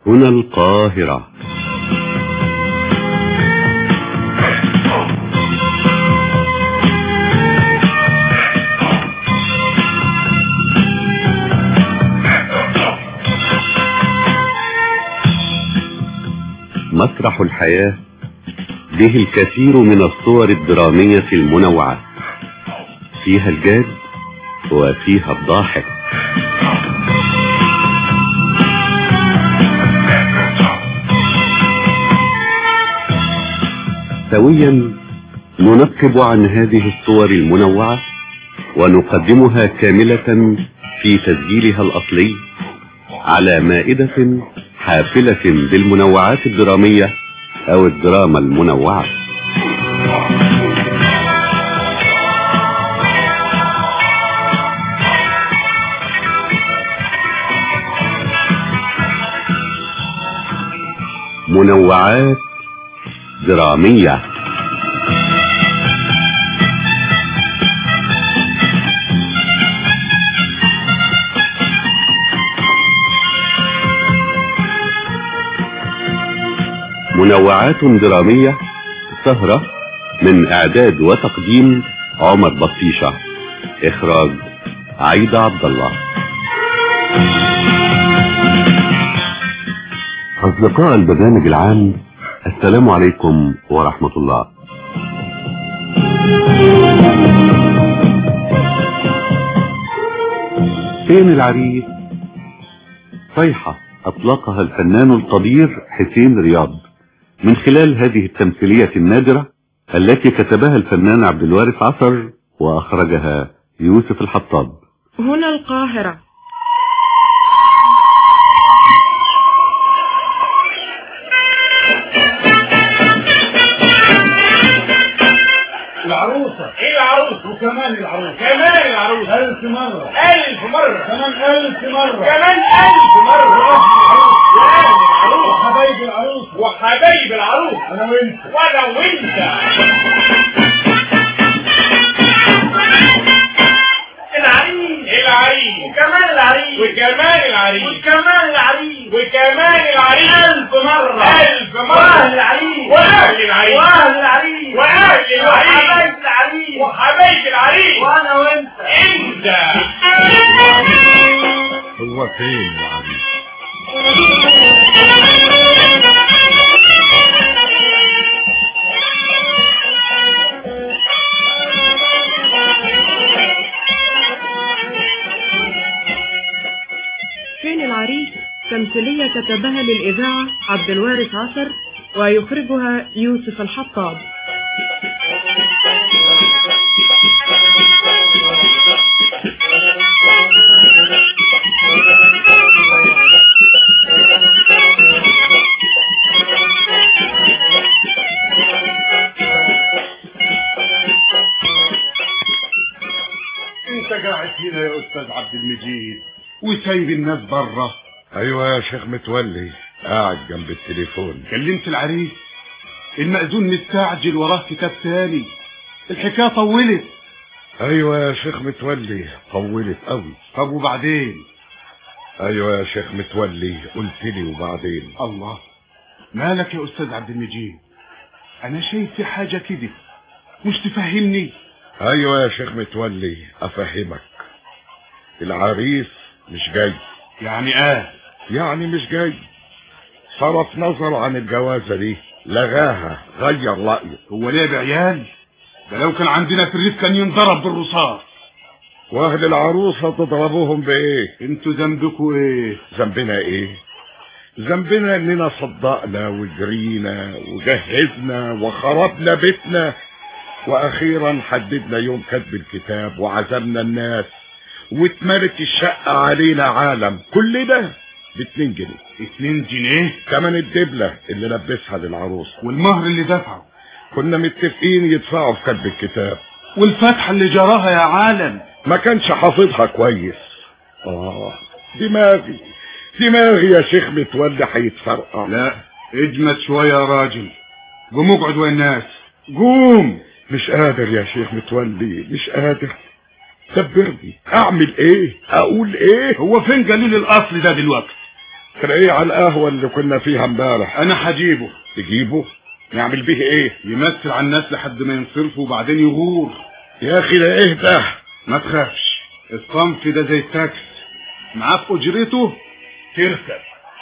هنا القاهرة مسرح الحياة به الكثير من الصور الدرامية المنوعة فيها الجاد وفيها الضاحك سويا ننقب عن هذه الصور المنوعة ونقدمها كاملة في تسجيلها الأصلي على مائدة حافلة بالمنوعات الدرامية أو الدراما المنوعة منوعات درامية منوعات درامية سهرة من إعداد وتقديم عمر بطيشة إخراج عيدة عبد الله أصدقاء البرنامج العام السلام عليكم ورحمة الله فين العريس صيحة أطلقها الفنان القدير حسين رياض من خلال هذه التمثيلية النادرة التي كتبها الفنان عبد الوارث عصر وأخرجها يوسف الحطاب هنا القاهرة العروسة ايه العروس وكمان العروسة كمان العروس ألف مرة ألف مرة كمان ألف مرة كمان ألف مرة وأهل العروس وحبايب العروس وحبايب العروس أنا وأنت وأنا وأنت العريس العريس وكمان العريس وكمان العريس وكمان العريس وكمان العريس ألف مرة ألف مرة وأهل العريس وأهل العريس وأهل العريس وأهل العريس وحبايب العريس وحبايب العريس وأنا وأنت أنت هو فين العريس فين العريس تمثيلية كتبها للإذاعة عبد الوارث عصر ويخرجها يوسف الحطاب أنت قاعد هنا يا أستاذ عبد المجيد وسايب الناس برا ايوه يا شيخ متولي قاعد جنب التليفون كلمت العريس المأذون مستعجل وراه كتاب تاني الحكاية طولت ايوه يا شيخ متولي طولت قوي طب وبعدين ايوه يا شيخ متولي قلت لي وبعدين الله مالك يا أستاذ عبد المجيد أنا شايف في حاجة كده مش تفهمني ايوه يا شيخ متولي افهمك العريس مش جاي يعني آه يعني مش جاي صرف نظر عن الجوازة دي لغاها غير رأيه هو ليه بعيال ده لو كان عندنا في الريف كان ينضرب بالرصاص واهل العروسة تضربوهم بايه انتوا ذنبكوا ايه ذنبنا ايه ذنبنا اننا صدقنا وجرينا وجهزنا وخربنا بيتنا واخيرا حددنا يوم كتب الكتاب وعزمنا الناس واتملت الشقة علينا عالم كل ده باتنين جنيه اتنين جنيه تمن الدبلة اللي لبسها للعروس والمهر اللي دفعه كنا متفقين يدفعوا في كتب الكتاب والفتحة اللي جراها يا عالم ما كانش حافظها كويس اه دماغي دماغي يا شيخ متولي هيتفرقع لا اجمد شوية يا راجل قوم اقعد ويا الناس قوم مش قادر يا شيخ متولي مش قادر دبرني اعمل ايه اقول ايه هو فين قليل الاصل ده دلوقتي تلاقيه على القهوة اللي كنا فيها امبارح انا هجيبه تجيبه نعمل به ايه يمثل على الناس لحد ما ينصرفوا وبعدين يغور يا اخي ده ايه ده ما تخافش الصنف ده زي التاكس معاه في اجرته تركب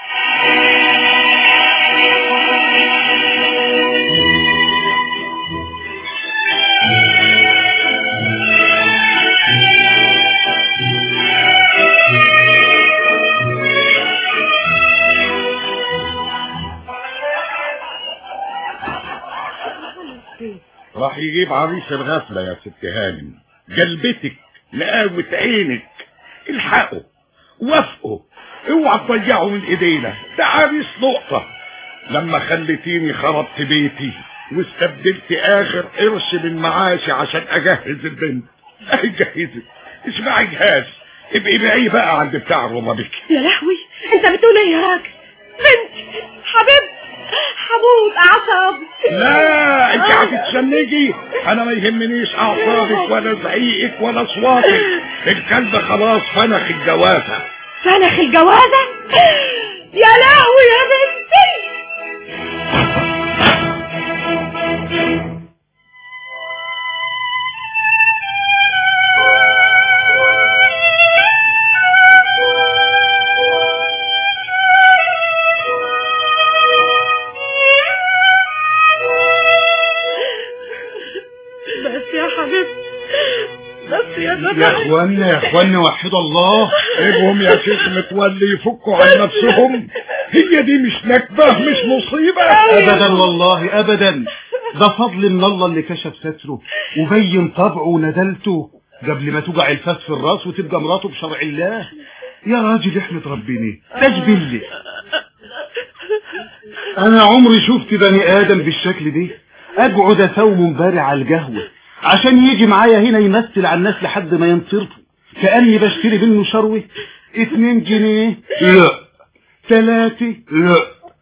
راح يجيب عريس الغفلة يا ست هانم جلبتك لقاوة عينك الحقه وافقه اوعى تضيعه من ايدينا ده عريس نقطة لما خليتيني خربت بيتي واستبدلت اخر قرش من معاشي عشان اجهز البنت اهي جهزت اسمعي جهاز ابقي بعيه بقى عند بتاع الرمابيك يا لهوي انت بتقول ايه يا راجل بنتي حبيبتي حبوب اعصاب لا انت هتتشنجي انا ما يهمنيش اعصابك ولا زعيقك ولا صواتك الكلب خلاص فنخ الجوازه فنخ الجوازة يا لهوي يا بنتي بس يا حبيبتي بس يا يا جدع اخوانا يا اخوانا وحدوا الله سيبهم يا شيخ متولي يفكوا عن نفسهم هي دي مش نكبه مش مصيبه ابدا والله ابدا ده فضل من الله اللي كشف ستره وبين طبعه وندلته قبل ما توجع الفاس في الراس وتبقى مراته بشرع الله يا راجل احمد ربنا تجبلي انا عمري شفت بني ادم بالشكل ده اقعد اسوم بارع على القهوه عشان يجي معايا هنا يمثل على الناس لحد ما ينصرفوا كاني بشتري منه شروه اتنين جنيه لا تلاتة لا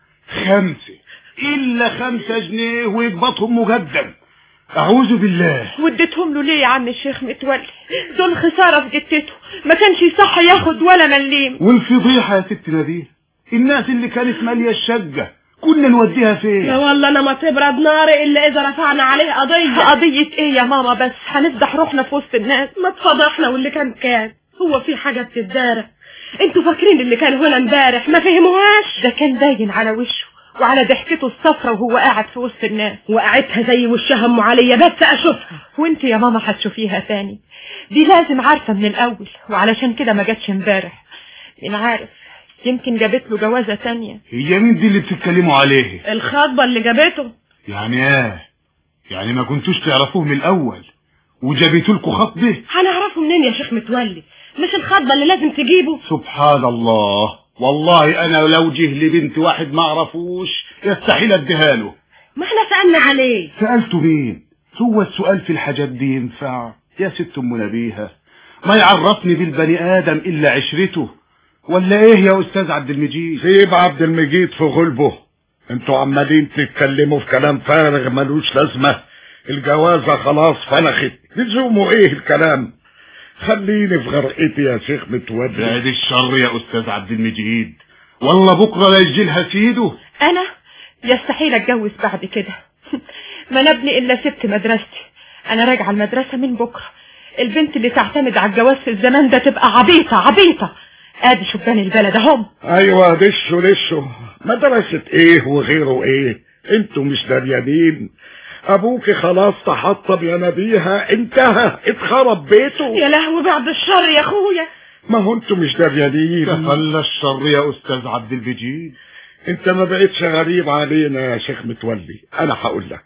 خمسة إلا خمسة جنيه ويقبضهم مقدم أعوذ بالله وديتهم له ليه يا عم الشيخ متولي دول خسارة في جتته ما كانش يصح ياخد ولا مليم والفضيحة يا ست نبيه الناس اللي كانت مالية الشقة كنا نوديها فين يا والله انا ما تبرد ناري الا اذا رفعنا عليه قضية قضية ايه يا ماما بس هنفضح روحنا في وسط الناس ما تفضحنا واللي كان كان هو في حاجة بتتدارى انتوا فاكرين اللي كان هنا امبارح ما فهموهاش ده كان باين على وشه وعلى ضحكته الصفرة وهو قاعد في وسط الناس وقعتها زي وشها ام عليا بس اشوفها وانت يا ماما هتشوفيها تاني دي لازم عارفة من الاول وعلشان كده ما جاتش امبارح مين عارف يمكن جابت له جوازة تانية هي مين دي اللي بتتكلموا عليه الخطبة اللي جابته يعني ايه يعني ما كنتوش تعرفوه من الاول وجابتوا لكم خطبه هنعرفه منين يا شيخ متولي مش الخطبة اللي لازم تجيبه سبحان الله والله انا لو جه لي بنت واحد ما اعرفوش يستحيل اديها له ما احنا سألنا عليه سألته مين هو السؤال في الحاجات دي ينفع يا ست ام نبيها ما يعرفني بالبني ادم الا عشرته ولا ايه يا استاذ عبد المجيد سيب عبد المجيد في غلبه انتوا عمالين تتكلموا في كلام فارغ ملوش لازمة الجوازة خلاص فنخت لزومه ايه الكلام خليني في غرقتي يا شيخ متولي بعد الشر يا استاذ عبد المجيد والله بكره لا يجي لها سيده انا يستحيل اتجوز بعد كده ما انا ابني الا سبت مدرستي انا راجعه المدرسه من بكره البنت اللي تعتمد على الجواز في الزمان ده تبقى عبيطه عبيطه ادي شبان البلد اهم ايوه دشوا دشوا مدرسة ايه وغيره ايه انتوا مش دريانين ابوك خلاص تحطم يا نبيها انتهى اتخرب بيته يا لهوي بعد الشر يا اخويا ما هو انتوا مش دريانين تخلى الشر يا استاذ عبد المجيد انت ما بقتش غريب علينا يا شيخ متولي انا هقول لك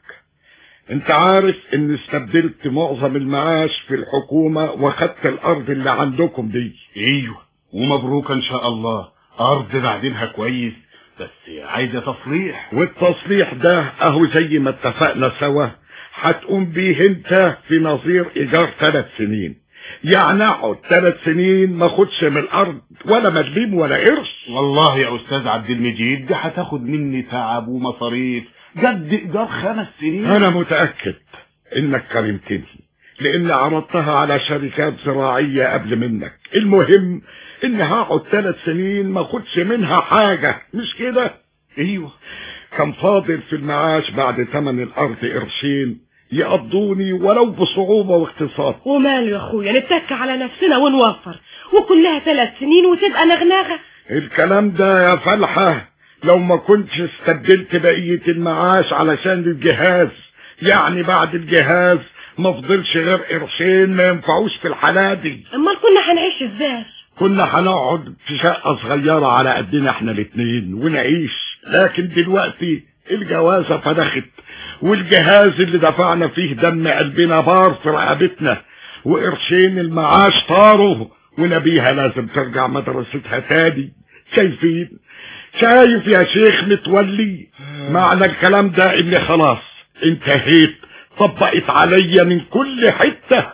انت عارف ان استبدلت معظم المعاش في الحكومة واخدت الارض اللي عندكم دي ايوه ومبروك ان شاء الله ارض بعدينها كويس بس عايزه تصليح والتصليح ده اهو زي ما اتفقنا سوا هتقوم بيه انت في نظير ايجار ثلاث سنين يعني اقعد ثلاث سنين ما اخدش من الارض ولا مدليم ولا قرش والله يا استاذ عبد المجيد دي هتاخد مني تعب ومصاريف جد ايجار خمس سنين انا متأكد انك كرمتني لان عرضتها على شركات زراعية قبل منك المهم اني هقعد ثلاث سنين ما اخدش منها حاجة مش كده ايوه كان فاضل في المعاش بعد ثمن الارض قرشين يقضوني ولو بصعوبة واختصار وماله يا اخويا نتك على نفسنا ونوفر وكلها ثلاث سنين وتبقى نغنغة الكلام ده يا فلحة لو ما كنتش استبدلت بقية المعاش علشان الجهاز يعني بعد الجهاز ما فضلش غير قرشين ما ينفعوش في الحالة دي امال كنا هنعيش ازاي كنا هنقعد في شقة صغيرة على قدنا احنا الاتنين ونعيش لكن دلوقتي الجوازة فدخت والجهاز اللي دفعنا فيه دم قلبنا بار في رقبتنا وقرشين المعاش طاروا ونبيها لازم ترجع مدرستها تاني شايفين شايف يا شيخ متولي معنى الكلام ده اني خلاص انتهيت طبقت عليا من كل حتة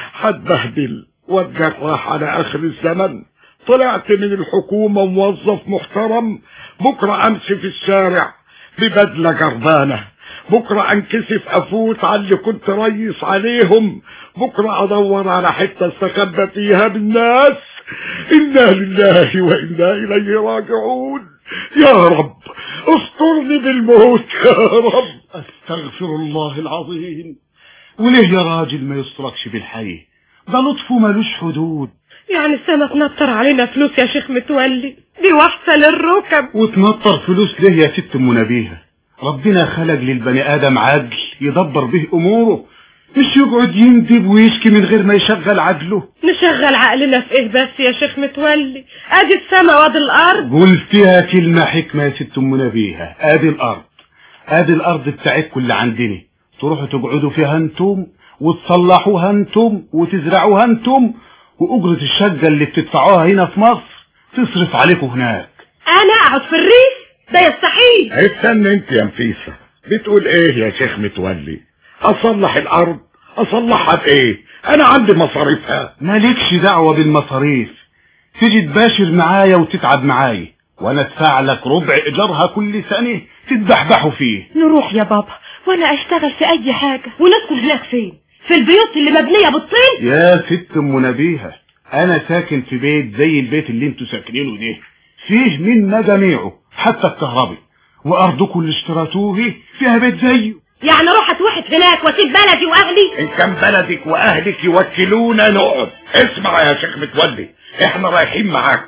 هتبهدل واتجرح على اخر الزمن طلعت من الحكومة موظف محترم بكرة امشي في الشارع ببدلة جربانة بكرة انكسف افوت على اللي كنت ريس عليهم بكرة ادور على حتة استخبى فيها بالناس انا لله وانا اليه راجعون يا رب استرني بالموت يا رب استغفر الله العظيم وليه يا راجل ما يستركش بالحي ده لطفه ملوش حدود يعني السما تنطر علينا فلوس يا شيخ متولي دي وحشة للركب وتنطر فلوس ليه يا ست ام نبيها ربنا خلق للبني ادم عقل يدبر به اموره مش يقعد يندب ويشكي من غير ما يشغل عقله نشغل عقلنا في ايه بس يا شيخ متولي ادي السما وادي الارض قلتها كلمة حكمة يا ست ام نبيها ادي الارض ادي الارض بتاعتكم اللي عندنا تروحوا تقعدوا فيها انتم وتصلحوها انتم وتزرعوها انتم واجرة الشقة اللي بتدفعوها هنا في مصر تصرف عليكم هناك انا اقعد في الريف ده يستحيل استنى انت يا نفيسة بتقول ايه يا شيخ متولي اصلح الارض اصلحها بايه انا عندي مصاريفها مالكش دعوة بالمصاريف تيجي تباشر معايا وتتعب معايا وانا ادفع لك ربع ايجارها كل سنة تتبحبحوا فيه نروح يا بابا وانا اشتغل في اي حاجة ونسكن هناك فين في البيوت اللي مبنية بالطين يا ست ام نبيهة انا ساكن في بيت زي البيت اللي انتوا ساكنينه ده فيه من مجاميعه حتى الكهرباء وارضكم اللي اشتريتوه فيها بيت زيه يعني اروح اتوحد هناك واسيب بلدي واهلي ان كان بلدك واهلك يوكلونا نقعد اسمع يا شيخ متولي احنا رايحين معاك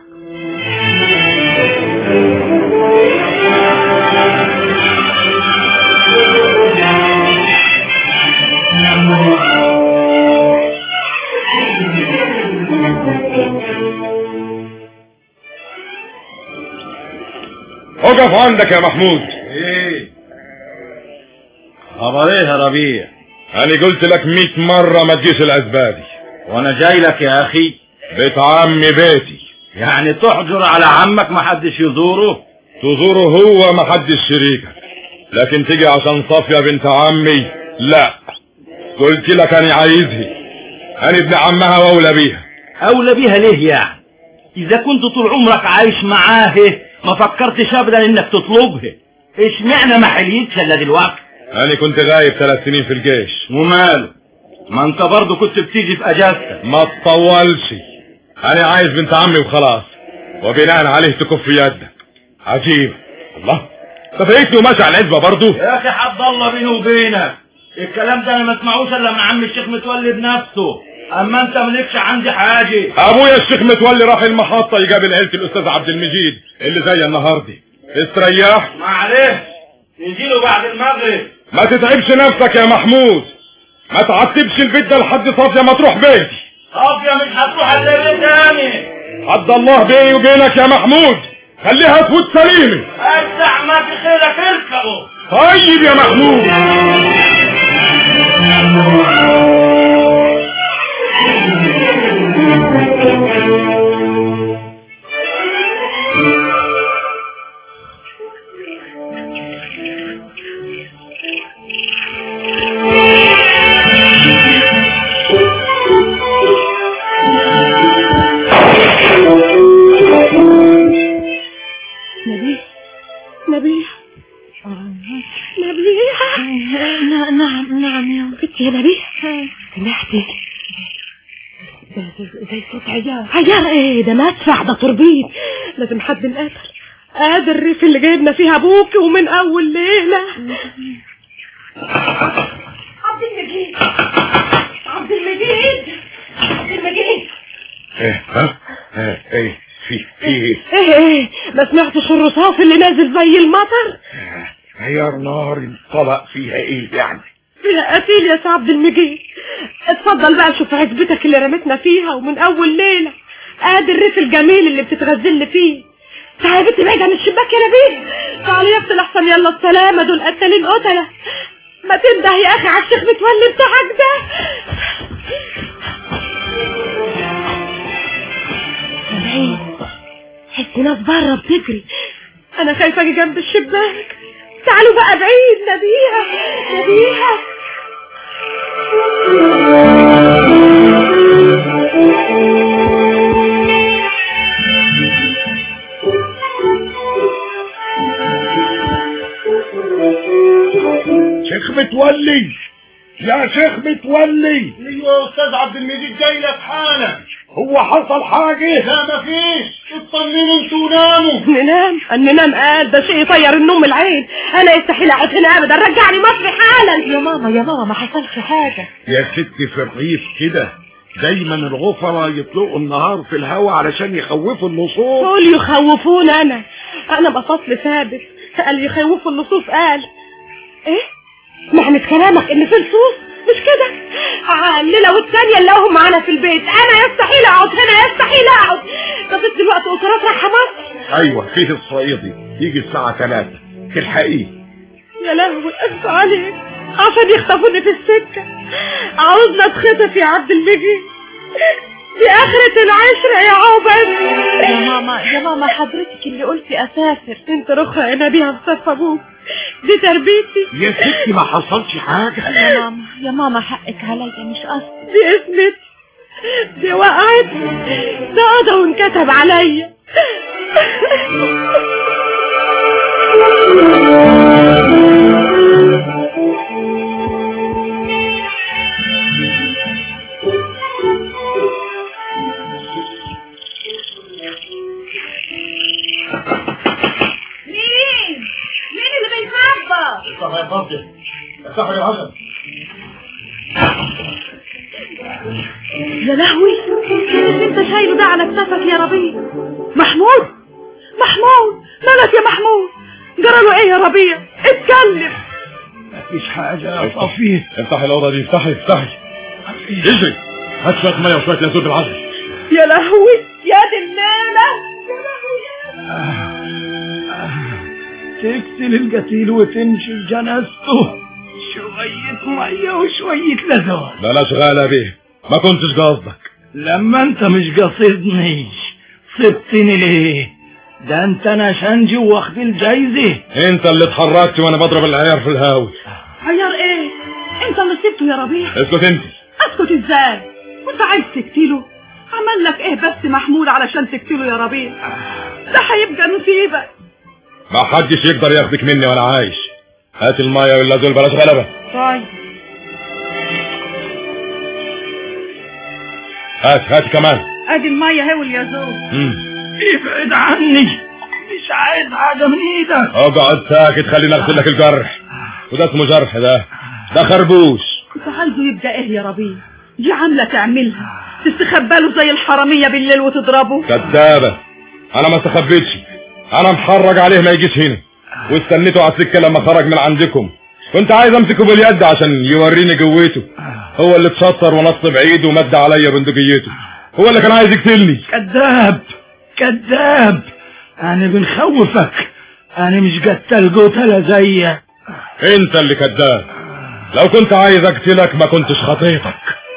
اقف عندك يا محمود ايه خبر ايه يا ربيع انا قلت لك مئة مرة ما تجيش الاسبابي وانا جاي لك يا اخي بيت عمي بيتي يعني تحجر على عمك ما حدش يزوره تزوره هو ما حدش شريكك لكن تيجي عشان صافية بنت عمي لا قلت لك انا عايزها انا ابن عمها واولى بيها اولى بيها ليه يعني اذا كنت طول عمرك عايش معاه ما فكرتش ابدا انك تطلبها اشمعنى ما حليتش الا دلوقتي انا كنت غايب ثلاث سنين في الجيش وماله ما انت برضه كنت بتيجي في اجازتك ما تطولش انا عايز بنت عمي وخلاص وبناء عليه تكف يدك عجيب الله تفايتني وماشي على العزبة برضه يا اخي حد الله بيني وبينك الكلام ده انا ما اسمعوش الا مع عم الشيخ متولي بنفسه اما انت مالكش عندي حاجه ابويا الشيخ متولي راح المحطة يقابل عيلة الاستاذ عبد المجيد اللي زي النهاردة استريح معلش نجيله بعد المغرب ما تتعبش نفسك يا محمود ما تعتبش البيت ده لحد صافية ما تروح بيتي صافية مش هتروح الا بيت تاني حد الله بيني وبينك يا محمود خليها تفوت سليمة اجدع ما في خيرك اركبه طيب يا محمود نبيه نبيه نبيه نعم نعم يا بنتي يا نبيه سمعتي زي صوت عيار عيار ايه ده مدفع ده تربيط لازم حد نقدر قادر الريف اللي جايبنا فيها ابوك ومن اول ليله عبد المجيد عبد المجيد عبد المجيد ايه ها ها ايه في في ايه ايه ايه ما سمعتش الرصاص اللي نازل زي المطر عيار نار انطلق فيها ايه يعني يا قتيل يا سي عبد المجيد اتفضل بقى شوف عزبتك اللي رمتنا فيها ومن اول ليله ادي الريف الجميل اللي بتتغزل فيه تعالي يا بنتي بعيد عن الشباك يا نبيل تعالي يا اختي احسن يلا السلامه دول قتالين قتله ما تنده يا اخي على الشيخ متولي بتاعك ده سامعين حس ناس بره بتجري انا خايفه اجي جنب الشباك تعالوا بقى بعيد نبيها نبيها شيخ متولي يا شيخ متولي ايوه يا استاذ عبد المجيد جاي لك حالا هو حصل حاجة لا مفيش اطمنوا انتوا وناموا ننام ننام قال ده شيء يطير النوم من العين انا يستحيل اقعد هنا ابدا رجعني مصر حالا يا ماما يا ماما ما حصلش حاجه يا ستي في الريف كده دايما الغفرة يطلقوا النهار في الهوا علشان يخوفوا اللصوص قول يخوفون انا انا بفصل ثابت قال يخوفوا اللصوص قال ايه معنى كلامك ان في لصوص مش كده آه، الليله والثانيه اللي هم معانا في البيت انا يستحيل اقعد هنا يستحيل اقعد طب دلوقتي اسرات رايحه مصر ايوه فيه الصعيدي يجي الساعة 3 تلحقيه يا لهوي اسف عليك عشان يخطفوني في السكة عاوزنا اتخطف يا عبد المجيد دي آخرة العشرة يا عوبة يا ماما يا ماما حضرتك اللي قلتي اسافر انت رخة انا بيها في صف ابوك دي تربيتي يا ستي ما حصلش حاجة يا ماما يا ماما حقك عليا مش قصدي دي اسمتي دي وقعت ده قضى وانكتب عليا مين مين اللي بيخبط افتح يا فاضي افتح يا عجل يا لهوي اللي انت شايله ده على كتفك يا ربيع محمود محمود مالك يا محمود جرى له ايه يا ربيع اتكلم مفيش حاجة يا صفي افتحي الأوضة دي افتحي افتحي اجري هات شوية مية وشوية ينسون بالعجل يا لهوي يا دي الليلة يا لهوي تغسل القتيل وتنشل جنازته شوية مية وشوية لزوان بلاش غالة بيه ما كنتش قصدك لما انت مش قصدني سبتني ليه ده انت نشنجي واخد الجايزة انت اللي اتحركت وانا بضرب العيار في الهاوي عيار ايه انت اللي سبته يا ربيع اسكت انت اسكت ازاي وانت عايز تقتله عمل لك ايه بس محمود علشان تقتله يا ربيع ده هيبقى نصيبك ما حدش يقدر ياخدك مني وانا عايش هات المية ولا دول بلاش غلبة طيب هات هات كمان ادي المية هي واليازون مم. ابعد عني مش عايز حاجة من ايدك اقعد ساكت خليني اغسل لك الجرح وده اسمه جرح ده ده خربوش كنت عايزه يبقى ايه يا ربيع دي عاملة تعملها تستخبى له زي الحرامية بالليل وتضربه كذابة انا ما استخبيتش انا محرج عليه ما يجيش هنا واستنيته على السكة لما خرج من عندكم كنت عايز امسكه باليد عشان يوريني قوته هو اللي اتشطر ونص بعيد ومد عليا بندقيته هو اللي كان عايز يقتلني كذاب كذاب انا بنخوفك انا مش قتل قتلة زيك انت اللي كذاب لو كنت عايز اقتلك ما كنتش خطيتك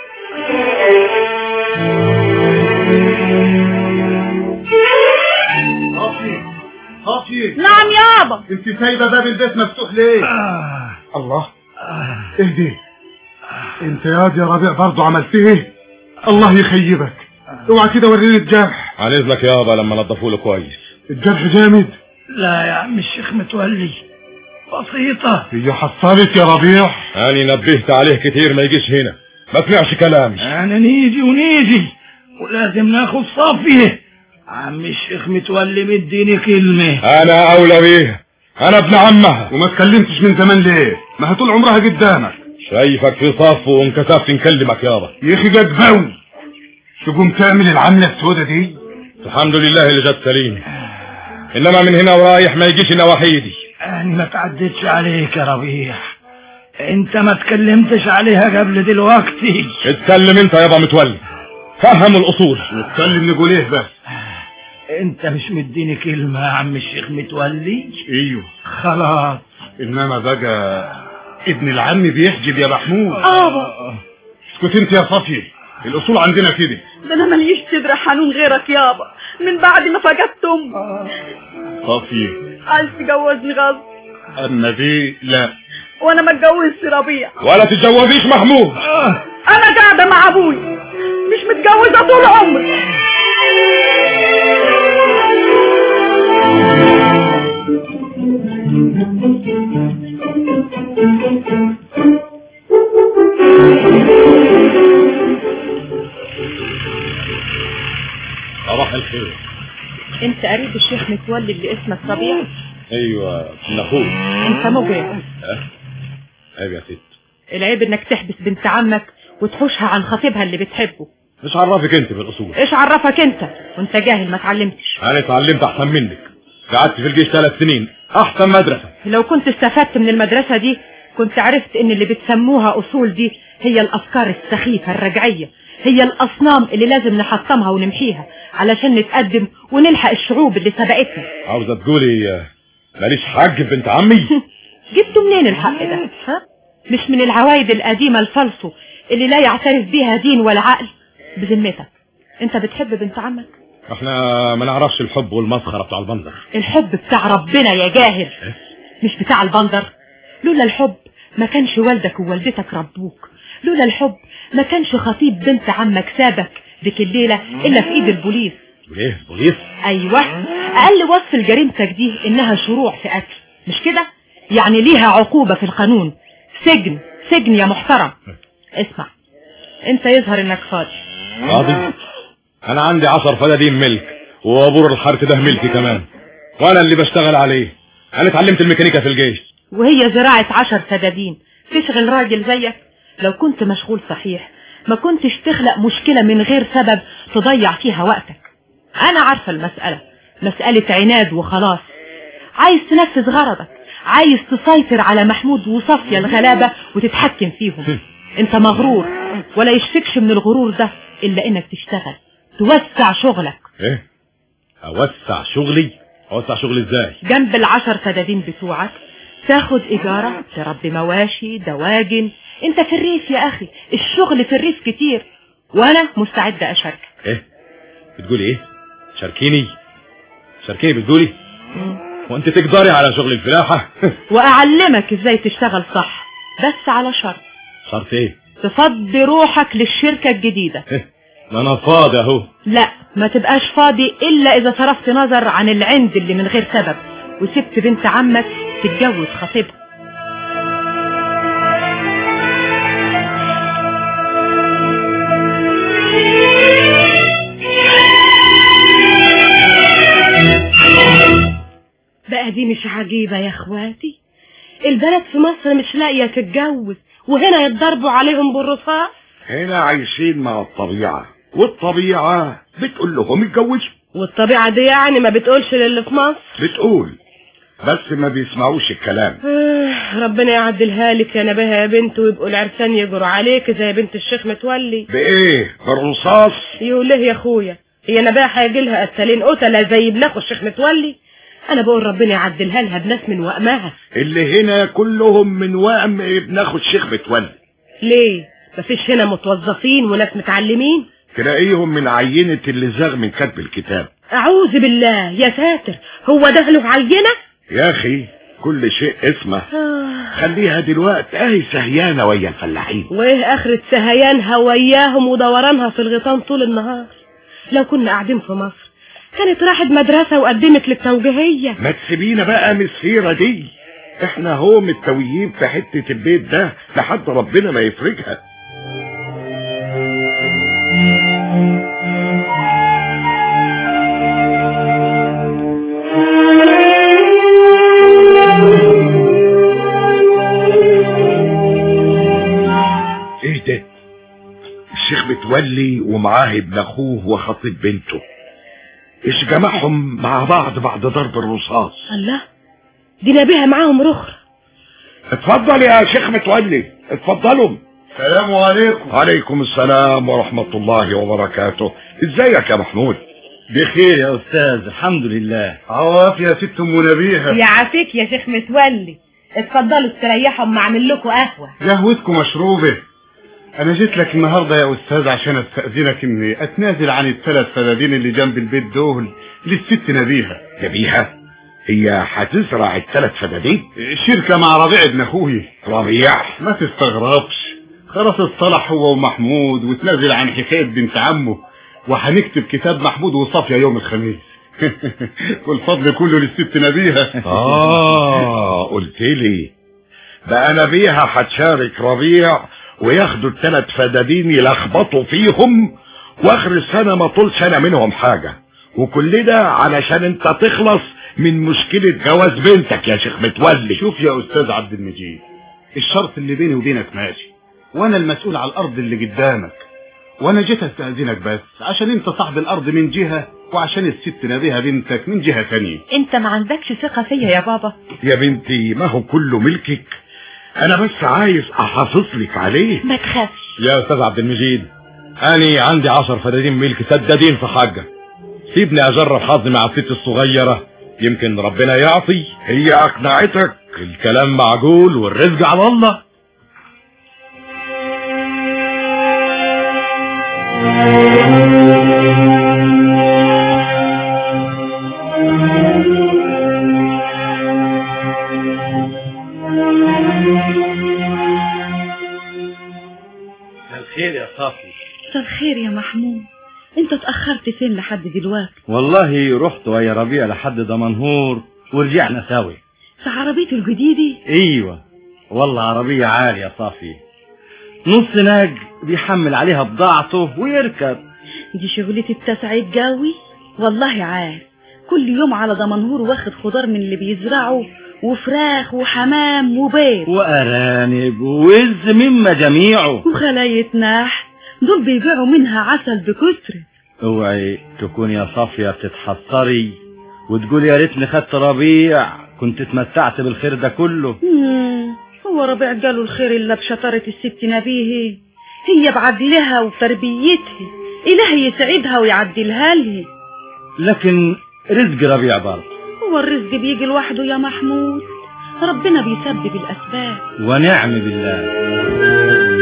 خافي خافي نعم يابا انت سايبه باب البيت مفتوح ليه الله اهدي انت يا واد يا ربيع برضه عملت ايه الله يخيبك اوعى كده وريني الجرح هنزلك يابا لما نضفوا له كويس الجرح جامد لا يا عم الشيخ متولي بسيطة هي حصلت يا ربيع انا نبهت عليه كتير ما يجيش هنا ما سمعش كلامي انا نيجي ونيجي ولازم ناخد صافيه عم الشيخ متولي مديني كلمة انا اولى بيها انا ابن عمها وما اتكلمتش من زمان ليه ما هي طول عمرها قدامك شايفك في صف وانكسفت نكلمك يابا يا اخي جدباوي تقوم تعمل العملة السودة دي الحمد لله اللي جت سليم انما من هنا ورايح ما يجيش نواحيدي انا ما تعدتش عليك يا ربيع انت ما تكلمتش عليها قبل دلوقتي اتكلم انت يابا متولي فهم الاصول نتكلم نقول ايه بس انت مش مديني كلمة يا عم الشيخ متولي ايوه خلاص انما بقى ابن العم بيحجب يا محمود ابا اسكت انت يا صفي الاصول عندنا كده ده انا ماليش صدر حنون غيرك يابا من بعد ما فقدت امي صفي عايز تجوزني غصب النبي لا وانا ما اتجوزش ربيع ولا تتجوزيش محمود انا قاعده مع ابوي مش متجوزه طول عمري صباح الخير انت قريب الشيخ متولي اللي اسمك ربيع ايوه ابن اخوك انت مجرم عيب يا ست العيب انك تحبس بنت عمك وتحوشها عن خطيبها اللي بتحبه مش عرفك انت بالاصول ايش عرفك انت وانت جاهل ما اتعلمتش انا اتعلمت احسن منك قعدت في الجيش ثلاث سنين احسن مدرسه لو كنت استفدت من المدرسة دي كنت عرفت ان اللي بتسموها اصول دي هي الافكار السخيفة الرجعية هي الاصنام اللي لازم نحطمها ونمحيها علشان نتقدم ونلحق الشعوب اللي سبقتنا عاوزه تقولي آه، ماليش حق في بنت عمي جبتوا منين الحق ده ها؟ مش من العوايد القديمة الفلسو اللي لا يعترف بيها دين ولا عقل بذمتك انت بتحب بنت عمك احنا ما نعرفش الحب والمسخره بتاع البندر الحب بتاع ربنا يا جاهل مش بتاع البندر لولا الحب ما كانش والدك ووالدتك ربوك لولا الحب ما كانش خطيب بنت عمك سابك ديك الليلة إلا في إيد البوليس ليه بوليس أيوة أقل وصف لجريمتك دي إنها شروع في قتل مش كده يعني ليها عقوبة في القانون سجن سجن يا محترم اسمع انت يظهر انك فاضي فاضي انا عندي عشر فدادين ملك وابور الحرث ده ملكي كمان وانا اللي بشتغل عليه انا اتعلمت الميكانيكا في الجيش وهي زراعة عشر سدادين تشغل راجل زيك لو كنت مشغول صحيح ما كنتش تخلق مشكلة من غير سبب تضيع فيها وقتك انا عارفة المسألة مسألة عناد وخلاص عايز تنفذ غرضك عايز تسيطر على محمود وصفية الغلابة وتتحكم فيهم انت مغرور ولا يشفكش من الغرور ده الا انك تشتغل توسع شغلك ايه اوسع شغلي اوسع شغلي ازاي جنب العشر سدادين بتوعك تاخد إيجارة تربي مواشي دواجن انت في الريف يا أخي الشغل في الريف كتير وأنا مستعدة أشارك ايه بتقولي ايه شاركيني شاركيني بتقولي وانت تقدري على شغل الفلاحة وأعلمك إزاي تشتغل صح بس على شرط شرط ايه تفضي روحك للشركة الجديدة ما انا فاضي اهو لا ما تبقاش فاضي إلا إذا صرفت نظر عن العند اللي من غير سبب وسبت بنت عمك تتجوز خطيبها بقى دي مش عجيبة يا اخواتي البلد في مصر مش لاقية تتجوز وهنا يتضربوا عليهم بالرصاص هنا عايشين مع الطبيعة والطبيعة بتقول لهم اتجوزوا والطبيعة دي يعني ما بتقولش للي في مصر بتقول بس ما بيسمعوش الكلام آه، ربنا يعدلها لك يا نبيها يا بنت ويبقوا العرسان يجروا عليك زي بنت الشيخ متولي بايه بالرصاص يقول له يا اخويا هي نبيها هيجي لها قتالين قتلة زي ابن اخو الشيخ متولي انا بقول ربنا يعدلها لها بناس من وقمها اللي هنا كلهم من وهم ابن اخو الشيخ متولي ليه مفيش هنا متوظفين وناس متعلمين تلاقيهم من عينة اللي زاغ من كتب الكتاب اعوذ بالله يا ساتر هو ده له عينة يا اخي كل شيء اسمه آه. خليها دلوقتي اهي سهيانة ويا الفلاحين وايه اخرة سهيانها وياهم ودورانها في الغيطان طول النهار لو كنا قاعدين في مصر كانت راحت مدرسة وقدمت للتوجيهية ما تسيبينا بقى من السيرة دي احنا هو متويين في حتة البيت ده لحد ربنا ما يفرجها متولي ومعاه ابن اخوه وخطيب بنته ايش جمعهم مع بعض بعد ضرب الرصاص الله دي نبيها معاهم رخرة اتفضل يا شيخ متولي اتفضلوا السلام عليكم عليكم السلام ورحمة الله وبركاته ازيك يا محمود بخير يا استاذ الحمد لله عواف يا ست ام نبيها يا عافيك يا شيخ متولي اتفضلوا استريحوا اما اعمل لكم قهوه قهوتكم مشروبة انا جيت لك النهارده يا استاذ عشان استاذنك اني اتنازل عن الثلاث فدادين اللي جنب البيت دول للست نبيها نبيها هي هتزرع الثلاث فدادين شركة مع ربيع ابن اخوي ربيع ما تستغربش خلاص اتصلح هو ومحمود وتنازل عن حكاية بنت عمه وهنكتب كتاب محمود وصافية يوم الخميس والفضل كله للست نبيها اه قلت لي بقى نبيها هتشارك ربيع وياخدوا الثلاث فدادين يلخبطوا فيهم واخر السنة ما طولش انا منهم حاجة وكل ده علشان انت تخلص من مشكلة جواز بنتك يا شيخ متولي شوف يا استاذ عبد المجيد الشرط اللي بيني وبينك ماشي وانا المسؤول على الارض اللي قدامك وانا جيت استاذنك بس عشان انت صاحب الارض من جهة وعشان الست نبيها بنتك من جهة تانية انت ما عندكش ثقه فيا يا بابا يا بنتي ما هو كله ملكك انا بس عايز احافظ لك عليه ما تخافش يا استاذ عبد المجيد انا عندي عشر فدادين ملك سدادين في حاجة سيبني اجرب حظي مع الست الصغيرة يمكن ربنا يعطي هي اقنعتك الكلام معقول والرزق على الله الخير يا صافي مساء الخير يا محمود انت اتأخرت فين لحد دلوقتي والله رحت ويا ربيع لحد دمنهور ورجعنا سوا في عربيته الجديدة ايوه والله عربية عالية يا صافي نص ناج بيحمل عليها بضاعته ويركب دي شغلتي التسعيد جاوي والله عارف كل يوم على دمنهور واخد خضار من اللي بيزرعه وفراخ وحمام وبيض وأرانب ووز مما جميعه وخلاية نحل دول بيبيعوا منها عسل بكثرة اوعي تكون يا صافية بتتحسري وتقول يا ريتني خدت ربيع كنت اتمتعت بالخير ده كله مم، هو ربيع قالوا الخير إلا بشطارة الست نبيه هي بعدلها وتربيتها إلهي يسعدها ويعدلها لها لكن رزق ربيع برضه هو الرزق بيجي لوحده يا محمود ربنا بيسبب الأسباب ونعم بالله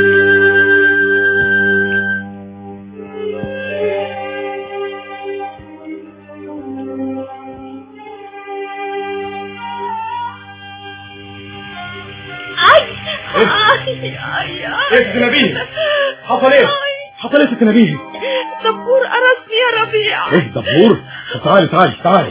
ايه ست نبيه حصل ايه حصل ايه ست نبيه دبور قرصني يا ربيع ايه دبور طب تعالي تعالي تعالي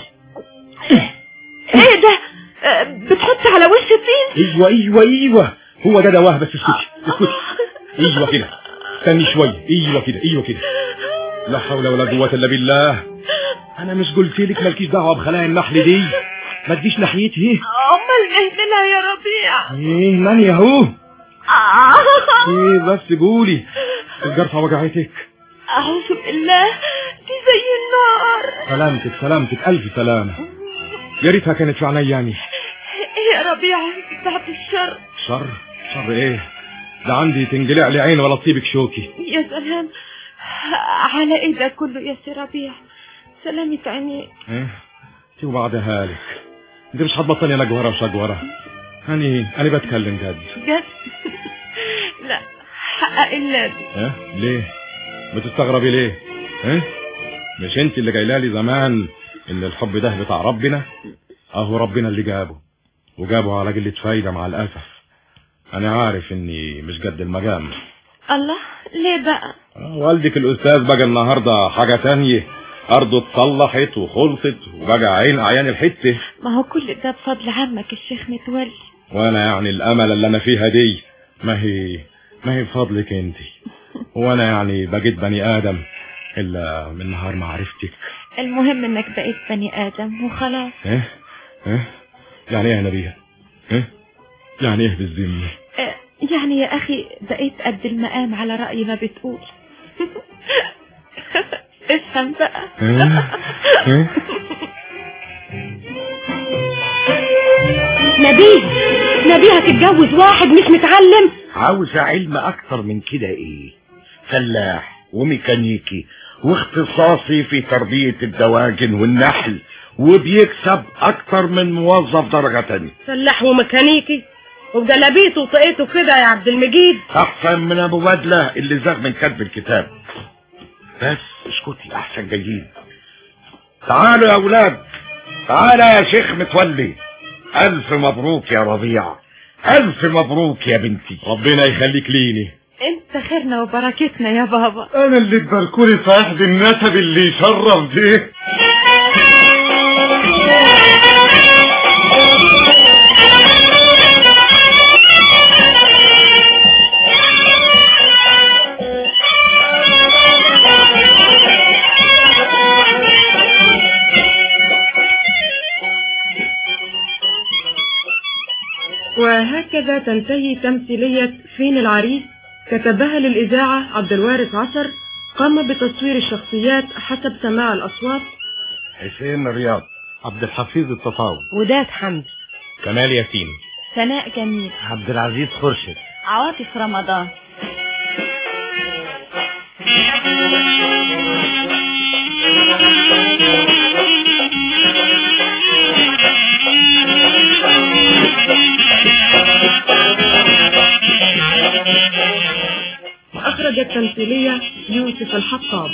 ايه ده آه، بتحط على وش الطين ايوه ايوه ايوه هو ده دواه بس اسكتي اسكتي ايوه كده استني شويه ايوه كده ايوه كده لا حول ولا قوه الا بالله انا مش قلت لك مالكيش دعوه بخلايا النحل دي ما تجيش ناحيتي امال نهدلها يا ربيع ايه ماني اهو آه. ايه بس قولي الجرحه وجعتك اعوذ بالله دي زي النار سلامتك سلامتك الف سلامه يا ريتها كانت في عينياني ايه يا ربيع بعد الشر شر شر ايه ده عندي تنجلع لي عين ولا تصيبك شوكي يا سلام على ايه ده كله يا سي ربيع سلامة عينيك ايه شو بعدها لك انت مش هتبطلي انا جوهره وشجوره هاني انا بتكلم جد جد لا حقق الله ايه ليه بتستغربي ليه ايه مش انت اللي قايله لي زمان ان الحب ده بتاع ربنا اهو ربنا اللي جابه وجابه على قله فايده مع الاسف انا عارف اني مش قد المقام الله ليه بقى آه، والدك الاستاذ بقى النهارده حاجه تانية ارضه اتصلحت وخلصت وبقى عين اعيان الحته ما هو كل ده بفضل عمك الشيخ متولي وانا يعني الامل اللي انا فيها دي ما هي ما هي بفضلك انت وانا يعني بقيت بني ادم الا من نهار ما عرفتك المهم انك بقيت بني ادم وخلاص ايه ايه يعني ايه يا نبيه ايه يعني ايه بالذمه آه، يعني يا اخي بقيت قد المقام على رأي ما بتقول افهم بقى نبيه نبيه هتتجوز واحد مش متعلم عاوز علم اكتر من كده ايه فلاح وميكانيكي واختصاصي في تربية الدواجن والنحل وبيكسب اكتر من موظف درجة تانية فلاح وميكانيكي وبجلابيته وطاقيته كده يا عبد المجيد احسن من ابو بدلة اللي زاغ من كتب الكتاب بس اسكتي احسن جايين تعالوا يا اولاد تعالى يا شيخ متولي الف مبروك يا ربيع الف مبروك يا بنتي ربنا يخليك ليني انت خيرنا وبركتنا يا بابا انا اللي تباركولي صاحب النسب اللي يشرف ده وهكذا تنتهي تمثيلية فين العريس كتبها للإذاعة عبد الوارث عصر قام بتصوير الشخصيات حسب سماع الأصوات حسين رياض عبد الحفيظ التطاوي وداد حمدي كمال ياسين سناء جميل عبد العزيز خرشد عواطف رمضان أخرج التمثيلية يوسف الحطاب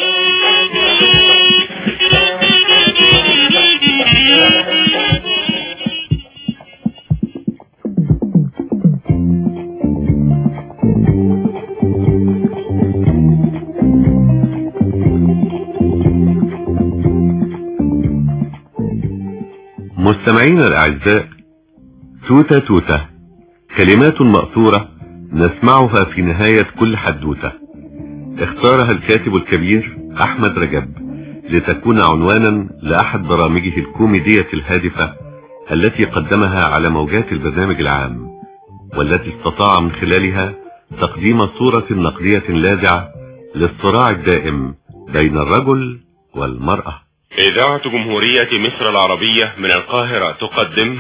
مستمعينا الأعزاء توتة توتة كلمات مأثورة نسمعها في نهاية كل حدوتة اختارها الكاتب الكبير أحمد رجب لتكون عنوانا لأحد برامجه الكوميدية الهادفة التي قدمها على موجات البرنامج العام والتي استطاع من خلالها تقديم صورة نقدية لاذعة للصراع الدائم بين الرجل والمرأة إذاعة جمهورية مصر العربية من القاهرة تقدم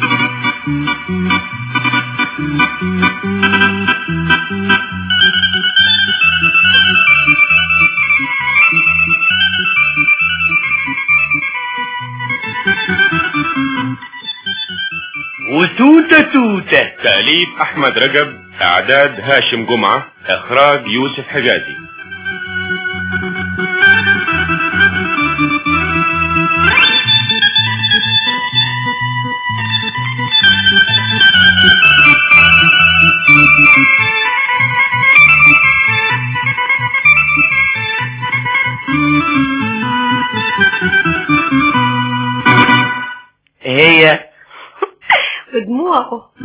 وتوتة توتة تأليف أحمد رجب إعداد هاشم جمعة إخراج يوسف حجازي هي بدموعه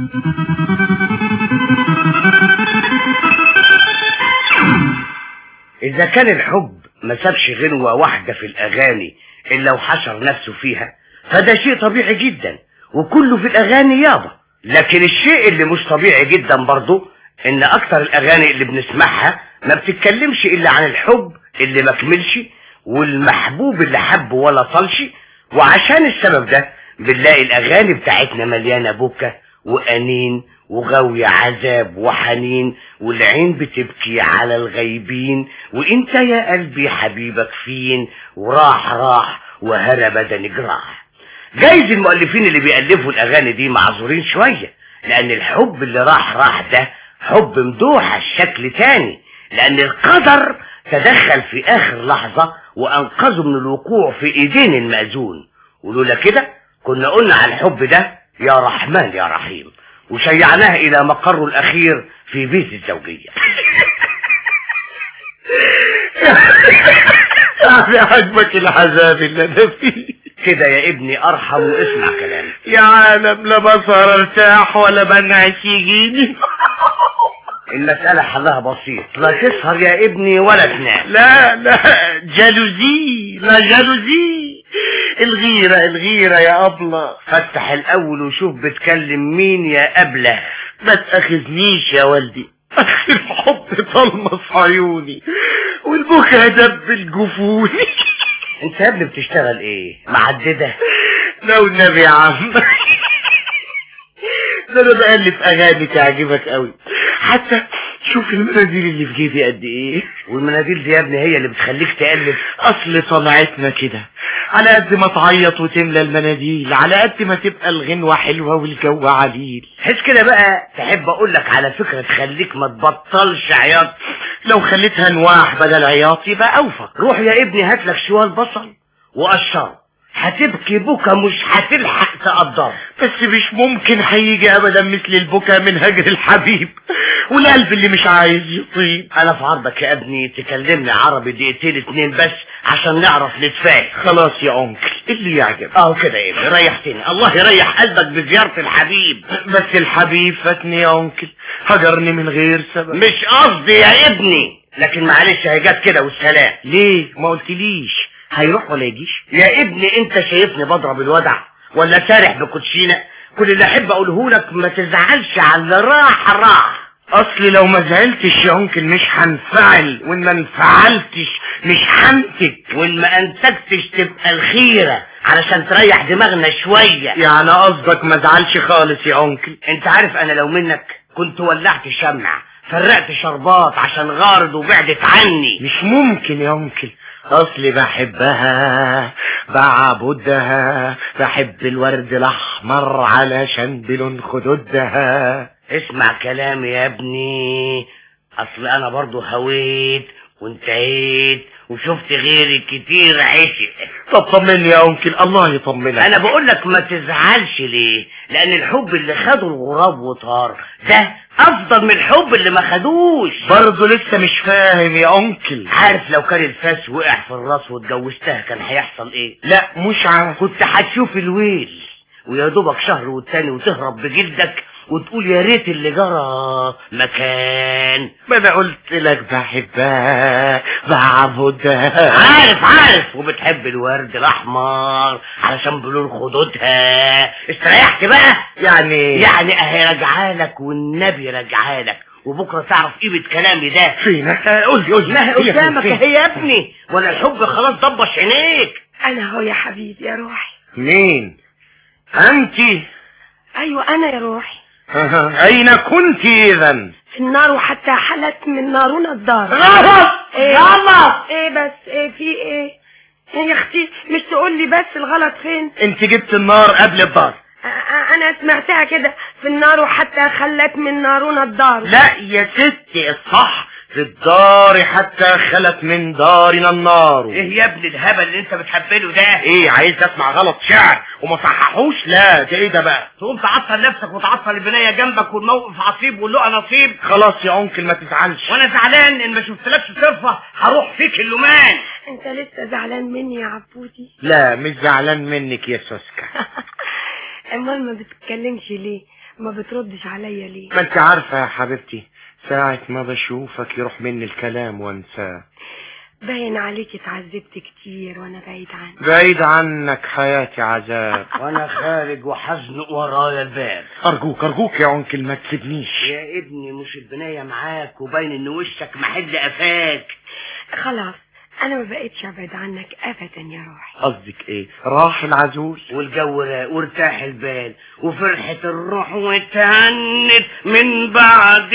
إذا كان الحب ما سابش غنوة واحدة في الأغاني إلا وحشر نفسه فيها فده شيء طبيعي جدا وكله في الأغاني يابا لكن الشيء اللي مش طبيعي جدا برضه إن أكتر الأغاني اللي بنسمعها ما بتتكلمش إلا عن الحب اللي ما كملش والمحبوب اللي حب ولا طلش وعشان السبب ده بنلاقي الأغاني بتاعتنا مليانة بكا وأنين وغاوية عذاب وحنين والعين بتبكي على الغيبين وانت يا قلبي حبيبك فين وراح راح وهرب بدن جراح جايز المؤلفين اللي بيألفوا الأغاني دي معذورين شوية لأن الحب اللي راح راح ده حب مدوح الشكل تاني لأن القدر تدخل في آخر لحظة وأنقذه من الوقوع في إيدين المأذون ولولا كده كنا قلنا على الحب ده يا رحمن يا رحيم وشيعناه إلى مقره الأخير في بيت الزوجية يا عجبك العذاب اللي انا فيه كده يا ابني أرحم واسمع كلامي يا عالم لا بصر ارتاح ولا بنعش يجيني المسألة حلها بسيط لا تسهر يا ابني ولا تنام لا لا جالوزي لا جالوزي الغيرة الغيرة يا أبلة فتح الأول وشوف بتكلم مين يا أبله ما تأخذنيش يا والدي أخي الحب طلمس عيوني والبكا دب الجفون انت يا ابني بتشتغل ايه معدده لو النبي يا عم ده انا بألف اغاني تعجبك قوي حتى شوف المناديل اللي في جيبي قد ايه والمناديل دي يا ابني هي اللي بتخليك تألف اصل طلعتنا كده على قد ما تعيط وتملى المناديل على قد ما تبقى الغنوة حلوة والجو عليل حس كده بقى تحب اقول لك على فكرة تخليك ما تبطلش عياط لو خليتها نواح بدل عياط يبقى اوفق روح يا ابني هات لك شوال بصل وقشره هتبكي بكا مش هتلحق تقدر بس مش ممكن هيجي ابدا مثل البكا من هجر الحبيب والقلب اللي مش عايز يطيب انا في عرضك يا ابني تكلمني عربي دقيقتين اتنين بس عشان نعرف نتفاهم خلاص يا انكل اللي يعجب اه كده يا ابني ريحتني الله يريح قلبك بزيارة الحبيب بس الحبيب فاتني يا انكل هجرني من غير سبب مش قصدي يا ابني لكن معلش هي جت كده والسلام ليه ما قلتليش هيروح ولا يجيش يا ابني انت شايفني بضرب الودع ولا سارح بكوتشينه كل اللي احب اقوله لك ما تزعلش على اللي راح راح اصل لو ما زعلتش يا انكل مش هنفعل وان ما انفعلتش مش هنتج وان ما انتجتش تبقى الخيره علشان تريح دماغنا شويه يعني قصدك ما زعلش خالص يا انكل انت عارف انا لو منك كنت ولعت شمع فرقت شربات عشان غارض وبعدت عني مش ممكن يا انكل اصلي بحبها بعبدها بحب الورد الاحمر علشان بلون خدودها اسمع كلامي يا ابني اصل انا برضو هويت وانتهيت وشفت غيري كتير عشق طب طمني يا انكل الله يطمنك انا بقول لك ما تزعلش ليه لان الحب اللي خده الغراب وطار ده افضل من الحب اللي ما خدوش برضه لسه مش فاهم يا انكل عارف لو كان الفاس وقع في الراس واتجوزتها كان هيحصل ايه لا مش عارف كنت هتشوف الويل ويا دوبك شهر والتاني وتهرب بجلدك وتقول يا ريت اللي جرى مكان ما انا قلت لك بحبها بعبدها عارف عارف وبتحب الورد الاحمر علشان بلون خدودها استريحت بقى يعني يعني اهي راجعالك والنبي راجعالك وبكره تعرف قيمه كلامي ده فين قول لي قول لي ما هي قدامك اهي يا ابني ولا الحب خلاص ضبش عينيك انا هو يا حبيبي يا روحي مين انت ايوه انا يا روحي اين كنت اذا في النار وحتى حلت من نارنا الدار غلط ايه غلط ايه بس ايه في ايه إيه يا اختي مش تقول لي بس الغلط فين انت جبت النار قبل الدار أ- أ- انا سمعتها كده في النار وحتى خلت من نارنا الدار لا يا ستي الصح في الدار حتى خلت من دارنا النار ايه يا ابن الهبل اللي انت بتحبله ده ايه عايز تسمع غلط شعر وما صححوش لا ده ايه ده بقى تقوم تعطل نفسك وتعطل البنايه جنبك والموقف عصيب واللقى نصيب خلاص يا انكل ما تزعلش وانا زعلان ان ما شفتلكش صرفه هروح فيك اللومان انت لسه زعلان مني يا عبودي لا مش زعلان منك يا سوسكا امال ما بتتكلمش ليه ما بتردش عليا ليه ما انت عارفه يا حبيبتي ساعة ما بشوفك يروح مني الكلام وانساه باين عليك اتعذبت كتير وانا بعيد عنك بعيد عنك حياتي عذاب وانا خارج وحزنق ورايا الباب ارجوك ارجوك يا انكل ما تسيبنيش يا ابني مش البناية معاك وباين ان وشك محل قفاك خلاص انا ما بقتش ابعد عنك ابدا يا روحي قصدك ايه راح العزول والجو راق وارتاح البال وفرحة الروح وتهنت من بعد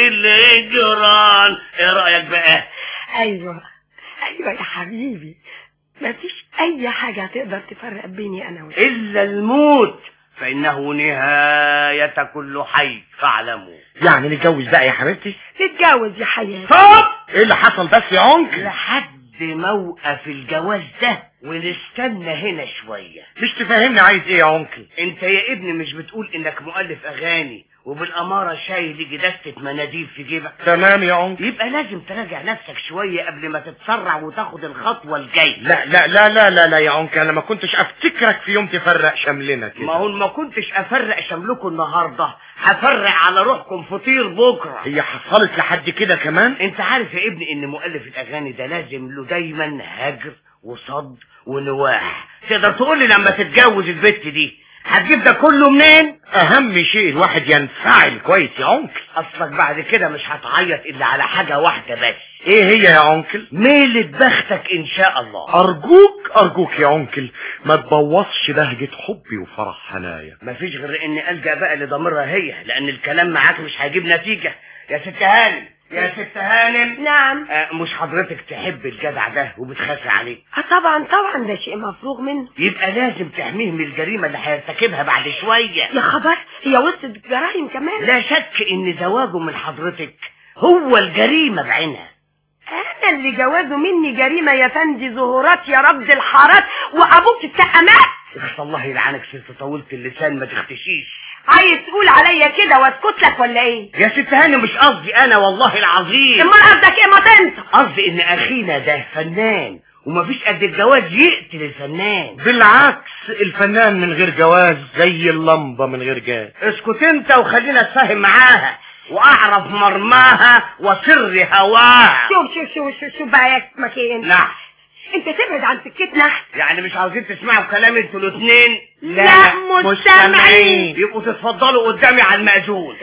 الهجران ايه رأيك بقى ايوه ايوه يا حبيبي مفيش اي حاجة تقدر تفرق بيني انا وانت إلا الموت فإنه نهاية كل حي فاعلموا يعني نتجوز بقى يا حبيبتي تتجوز يا حياتي طب ايه اللي حصل بس يا انكل لحد موقف الجواز ده ونستنى هنا شوية مش تفهمني عايز ايه يا انكل انت يا ابني مش بتقول انك مؤلف اغاني وبالامارة شايل يجي دستة مناديل في جيبك تمام يا انكل يبقى لازم تراجع نفسك شوية قبل ما تتسرع وتاخد الخطوة الجاية لا لا لا لا لا لا يا انكل انا ما كنتش افتكرك في يوم تفرق شملنا كده ما هو ما كنتش افرق شملكم النهاردة هفرق على روحكم فطير بكرة هي حصلت لحد كده كمان انت عارف يا ابني ان مؤلف الاغاني ده لازم له دايما هجر وصد ونواح تقدر تقول لي لما تتجوز البت دي هتجيب ده كله منين اهم شيء الواحد ينفعل كويس يا عنكل اصلك بعد كده مش هتعيط الا على حاجة واحدة بس ايه هي يا عنكل ميلة بختك ان شاء الله ارجوك ارجوك يا عنكل ما تبوظش بهجة حبي وفرح هنايا مفيش غير اني الجا بقى لضميرها هي لان الكلام معاك مش هيجيب نتيجة يا ست هانم يا ست هانم نعم آه مش حضرتك تحب الجدع ده وبتخافي عليه آه طبعا طبعا ده شيء مفروغ منه يبقى لازم تحميه من الجريمة اللي هيرتكبها بعد شوية يا خبر هي وسط جرايم كمان لا شك ان زواجه من حضرتك هو الجريمة بعينها انا اللي جوازه مني جريمة يا فندي ظهورات يا رب الحارات وابوك التقامات اخس الله يلعنك ست طولة اللسان ما تختشيش عايز تقول عليا كده واسكت لك ولا ايه يا ست هاني مش قصدي انا والله العظيم امال قصدك ايه ما تنسى قصدي ان اخينا ده فنان ومفيش قد الجواز يقتل الفنان بالعكس الفنان من غير جواز زي اللمبة من غير جاز اسكت انت وخلينا اتفاهم معاها واعرف مرماها وسر هواها شوف شوف شوف شوف, شوف بقى يا اسمك ايه انت نعم انت تبعد عن سكتنا يعني مش عاوزين تسمعوا كلامي انتوا الاثنين لا مستمعين يبقوا تتفضلوا قدامي على المأذون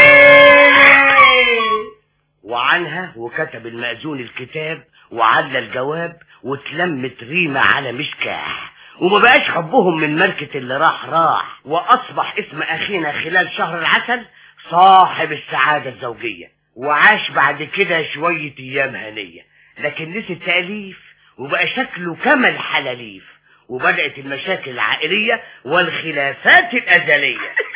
وعنها وكتب المأذون الكتاب وعلى الجواب واتلمت ريمة على مشكاح وما بقاش حبهم من ملكة اللي راح راح واصبح اسم اخينا خلال شهر العسل صاحب السعادة الزوجية وعاش بعد كده شوية ايام هنية لكن نسي التأليف وبقى شكله كما الحلاليف وبدأت المشاكل العائلية والخلافات الأزلية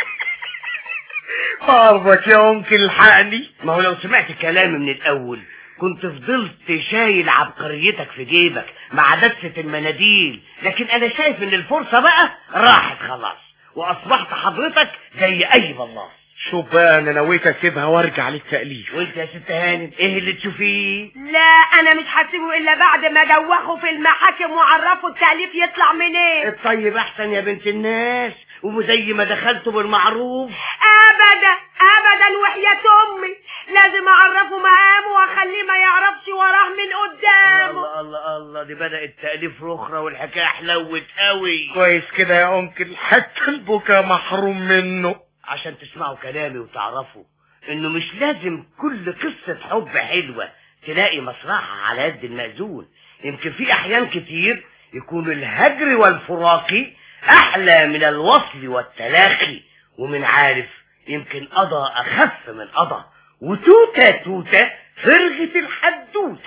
عرضك يا انكل الحقني ما هو لو سمعت كلامي من الأول كنت فضلت شايل عبقريتك في جيبك مع دسة المناديل لكن أنا شايف إن الفرصة بقى راحت خلاص وأصبحت حضرتك زي أي بلاص شو بقى انا نويت اسيبها وارجع للتأليف وانت يا ست هانم ايه اللي تشوفيه لا انا مش هسيبه الا بعد ما دوخوا في المحاكم وعرفوا التأليف يطلع منين الطيب احسن يا بنت الناس وزي ما دخلتوا بالمعروف ابدا ابدا وحياة امي لازم اعرفه مقامه واخليه ما يعرفش وراه من قدامه الله الله الله دي بدأت تأليف رخرة والحكاية حلوت قوي كويس كده يا انكل حتى البكا محروم منه عشان تسمعوا كلامي وتعرفوا انه مش لازم كل قصة حب حلوة تلاقي مصرعها على يد المأذون يمكن في احيان كتير يكون الهجر والفراق احلى من الوصل والتلاقي ومن عارف يمكن قضى اخف من قضى وتوتة توتة فرغة الحدوتة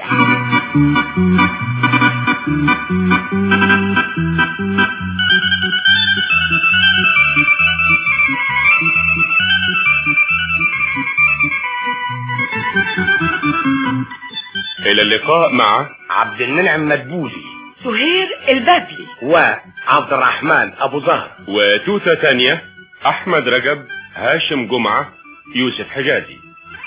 إلى اللقاء مع عبد المنعم مدبولي سهير البابلي وعبد الرحمن ابو زهر وتوتة تانية أحمد رجب هاشم جمعة يوسف حجازي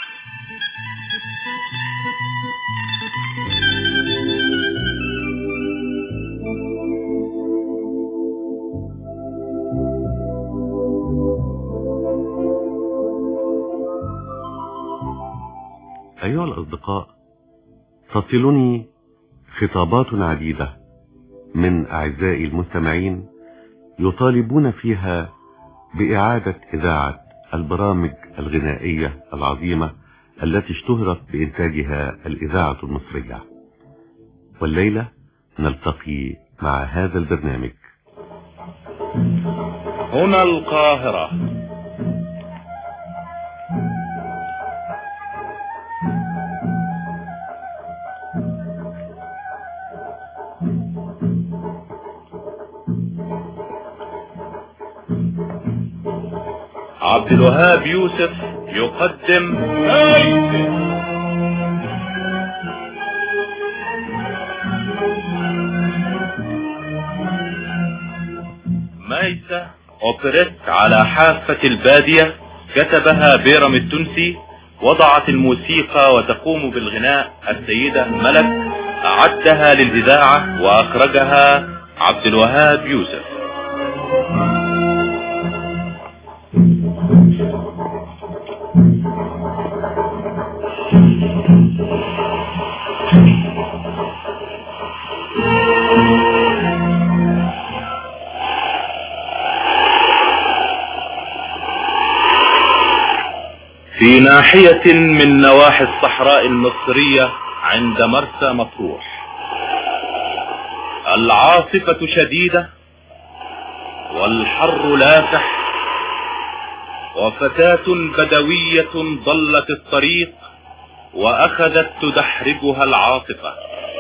أيها الأصدقاء تصلني خطابات عديدة من أعزائي المستمعين يطالبون فيها بإعادة إذاعة البرامج الغنائية العظيمة التي اشتهرت بإنتاجها الإذاعة المصرية والليلة نلتقي مع هذا البرنامج هنا القاهرة عبد الوهاب يوسف يقدم ميسة أوبريت على حافة البادية كتبها بيرم التونسي وضعت الموسيقى وتقوم بالغناء السيدة ملك أعدها للإذاعة وأخرجها عبد الوهاب يوسف في ناحية من نواحي الصحراء المصرية عند مرسى مطروح العاصفة شديدة والحر لافح وفتاة بدوية ضلت الطريق وأخذت تدحرجها العاصفة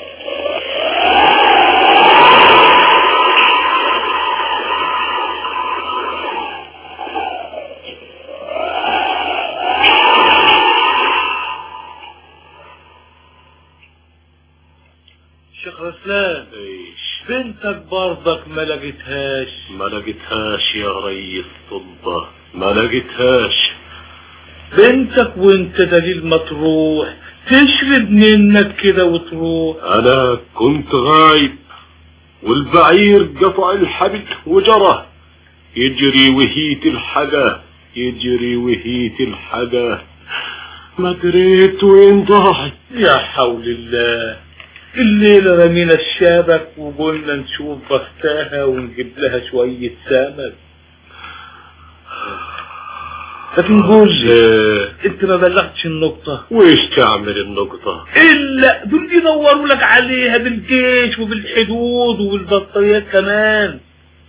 شيخ رسلان بنتك برضك ما لقيتهاش ما لقيتهاش يا ريس سلطة ما لقيتهاش بنتك وانت دليل ما تروح تشرب منك كده وتروح انا كنت غايب والبعير قطع الحبل وجرى يجري وهيت الحاجة يجري وهيت الحاجة ما دريت وين ضاعت يا حول الله الليلة رمينا الشبك وقلنا نشوف بختها ونجيب لها شوية سمك لكن قول لي انت ما بلغتش النقطة ويش تعمل النقطة الا دول يدوروا لك عليها بالجيش وبالحدود وبالبطاريات كمان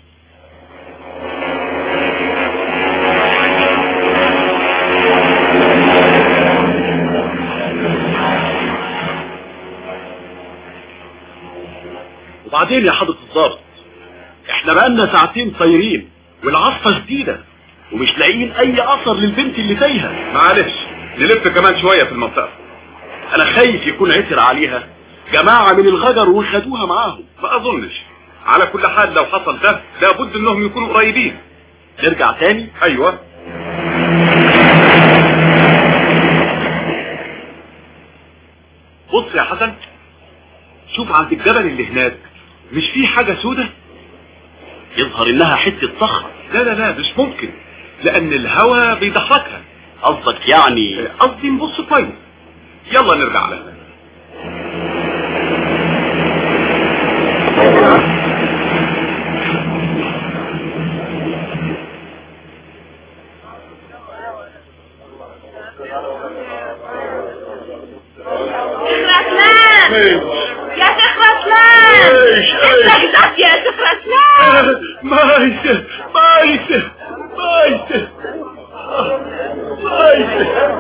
وبعدين يا حضرة الضابط احنا بقالنا ساعتين طايرين والعاصفة شديدة ومش لاقيين اي اثر للبنت اللي تايهة معلش نلف كمان شوية في المنطقة انا خايف يكون عثر عليها جماعة من الغجر وخدوها معاهم ما اظنش على كل حال لو حصل ده لابد انهم يكونوا قريبين نرجع تاني ايوه بص يا حسن شوف عند الجبل اللي هناك مش في حاجة سودة يظهر انها حتة صخرة لا لا لا مش ممكن لان الهوا بيدحرجها قصدك يعني قصدي نبص كويس يلا نرجع لها رسلان يا شيخ رسلان انت جدت يا شيخ رسلان مايسة مايسة مايسة مايسة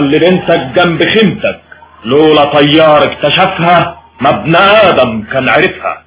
خلي بنتك جنب خيمتك لولا طيار اكتشفها ما ابن ادم كان عرفها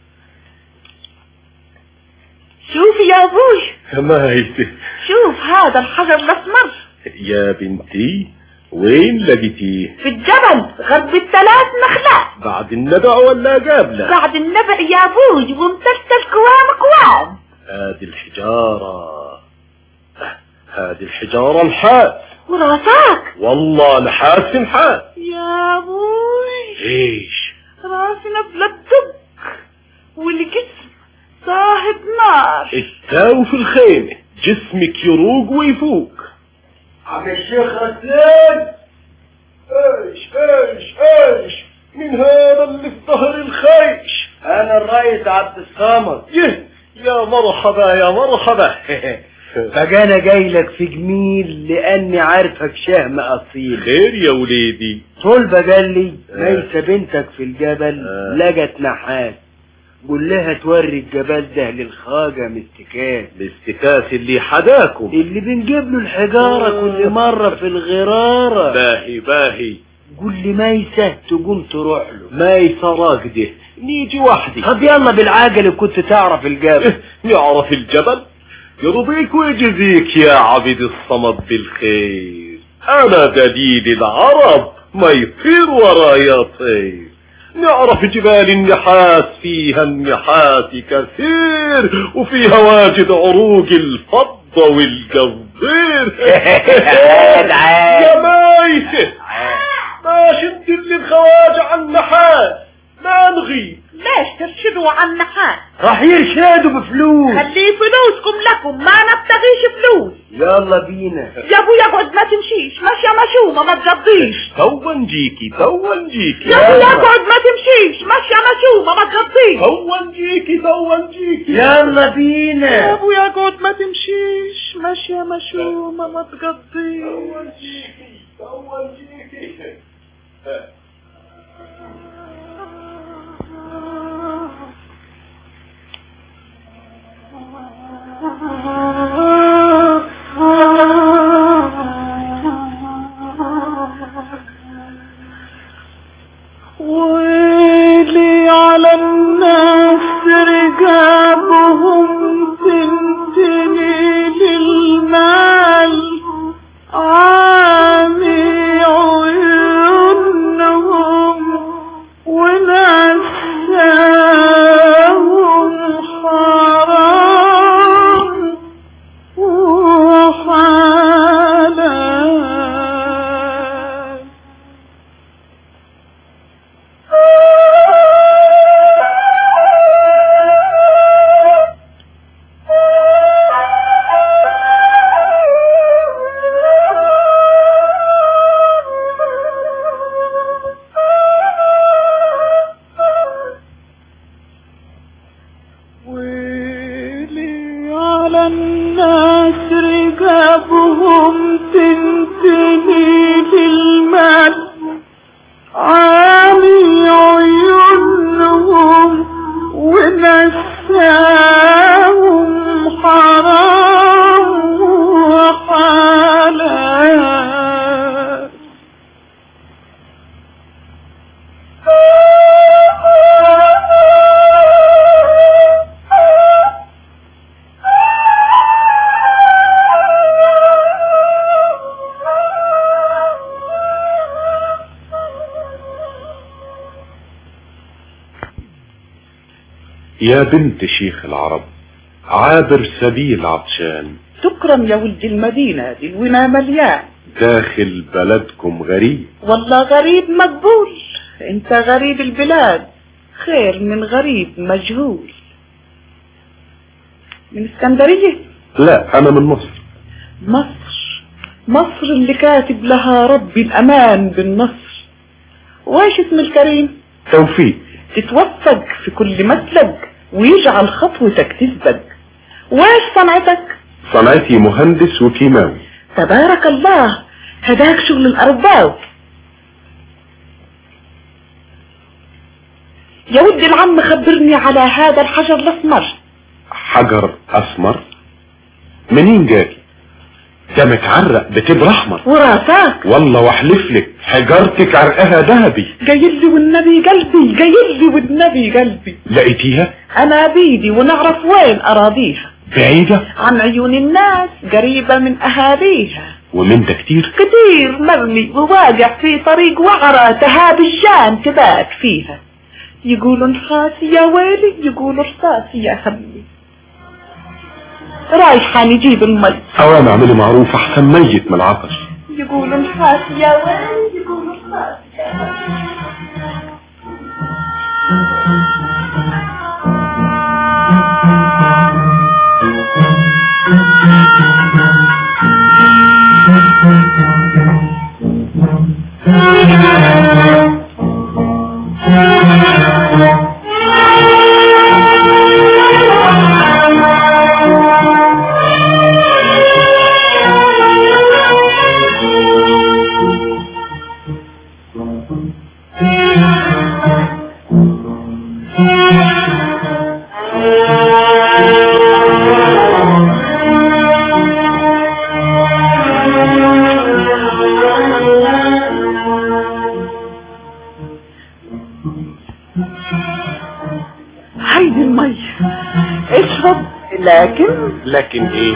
شوف يا ابوي حمايتي شوف هذا الحجر الاسمر يا بنتي وين لقيتيه في الجبل غرب الثلاث نخلة بعد النبع ولا قبله بعد النبع يا ابوي ومسلسل قوام قوام هذه الحجارة هذه الحجارة نحاس وراسك والله نحاس نحاس يا ابوي ايش راسنا بلا الدق والجسم صاهد نار التاو في الخيمة جسمك يروق ويفوق عم الشيخ غسان ايش ايش ايش من هذا اللي في ظهر الخيش انا الرئيس عبد الصمد يه يا مرحبا يا مرحبا بقى انا جاي لك في جميل لاني عارفك شهم اصيل خير يا وليدي طول قال لي ليس بنتك في الجبل لقت نحاس قول لها توري الجبل ده للخاجة مستكاس الاستكاس اللي حداكم اللي بنجيب له الحجارة كل مرة في الغرارة باهي باهي قول لي ميسة تقوم تروح له ميسة راكده نيجي وحدي طب يلا بالعجل كنت تعرف الجبل يعرف الجبل يرضيك ويجزيك يا عبد الصمد بالخير انا دليل العرب ما يطير ورايا طير نعرف جبال النحاس فيها النحاس كثير وفيها واجد عروق الفضة والقصدير يا مايته ما شد اللي الخواجة عن النحاس ما نغيب ليش ترشدوا عن النحاس راح يرشدوا بفلوس خليه فلوسكم لكم ما نبتغيش فلوس يلا بينا يا ابو يقعد ما تمشيش ماشية مشومة ما تقضيش توا نجيكي توا نجيكي يا ابو يقعد ما تمشيش ماشية مشومة ما تقضيش توا نجيكي توا نجيكي يلا بينا يا ابو يقعد ما تمشيش ماشية مشومة ما تقضيش توا نجيكي ويلي على الناس رقابهم تنتني للمال عامي عيونهم ونساهم حرام وحلال ويلي على الناس رقابهم تنتهي للمال عامي عيونهم ونساهم حرام وحلال يا بنت شيخ العرب عابر سبيل عطشان تكرم يا ولد المدينة دي الونا مليان داخل بلدكم غريب والله غريب مقبول انت غريب البلاد خير من غريب مجهول من اسكندرية لا انا من مصر مصر مصر اللي كاتب لها ربي الأمان بالنصر وايش اسم الكريم توفيق تتوفق في كل مسلك ويجعل خطوتك تسبق وايش صنعتك صنعتي مهندس وكيماوي تبارك الله هداك شغل الأرباو يا ودي العم خبرني على هذا الحجر الأسمر حجر اسمر منين جاكي ده متعرق بتبر احمر وراسك والله واحلف لك حجارتك عرقها ذهبي جايلي والنبي قلبي جايلي والنبي قلبي لقيتيها انا بيدي ونعرف وين اراضيها بعيدة عن عيون الناس قريبة من اهاليها ومن ده كتير كتير مرمي وواقع في طريق وعرة تهاب الجان تبات فيها يقولوا نحاسي يا ويلي يقولوا رصاصي يا همي رايحة نجيب المي اوام اعملي معروف احسن ميت من العطش يقولوا نحاسي يا ويلي يقولوا رصاصي يا همي هيدي المي اشرب لكن لكن ايه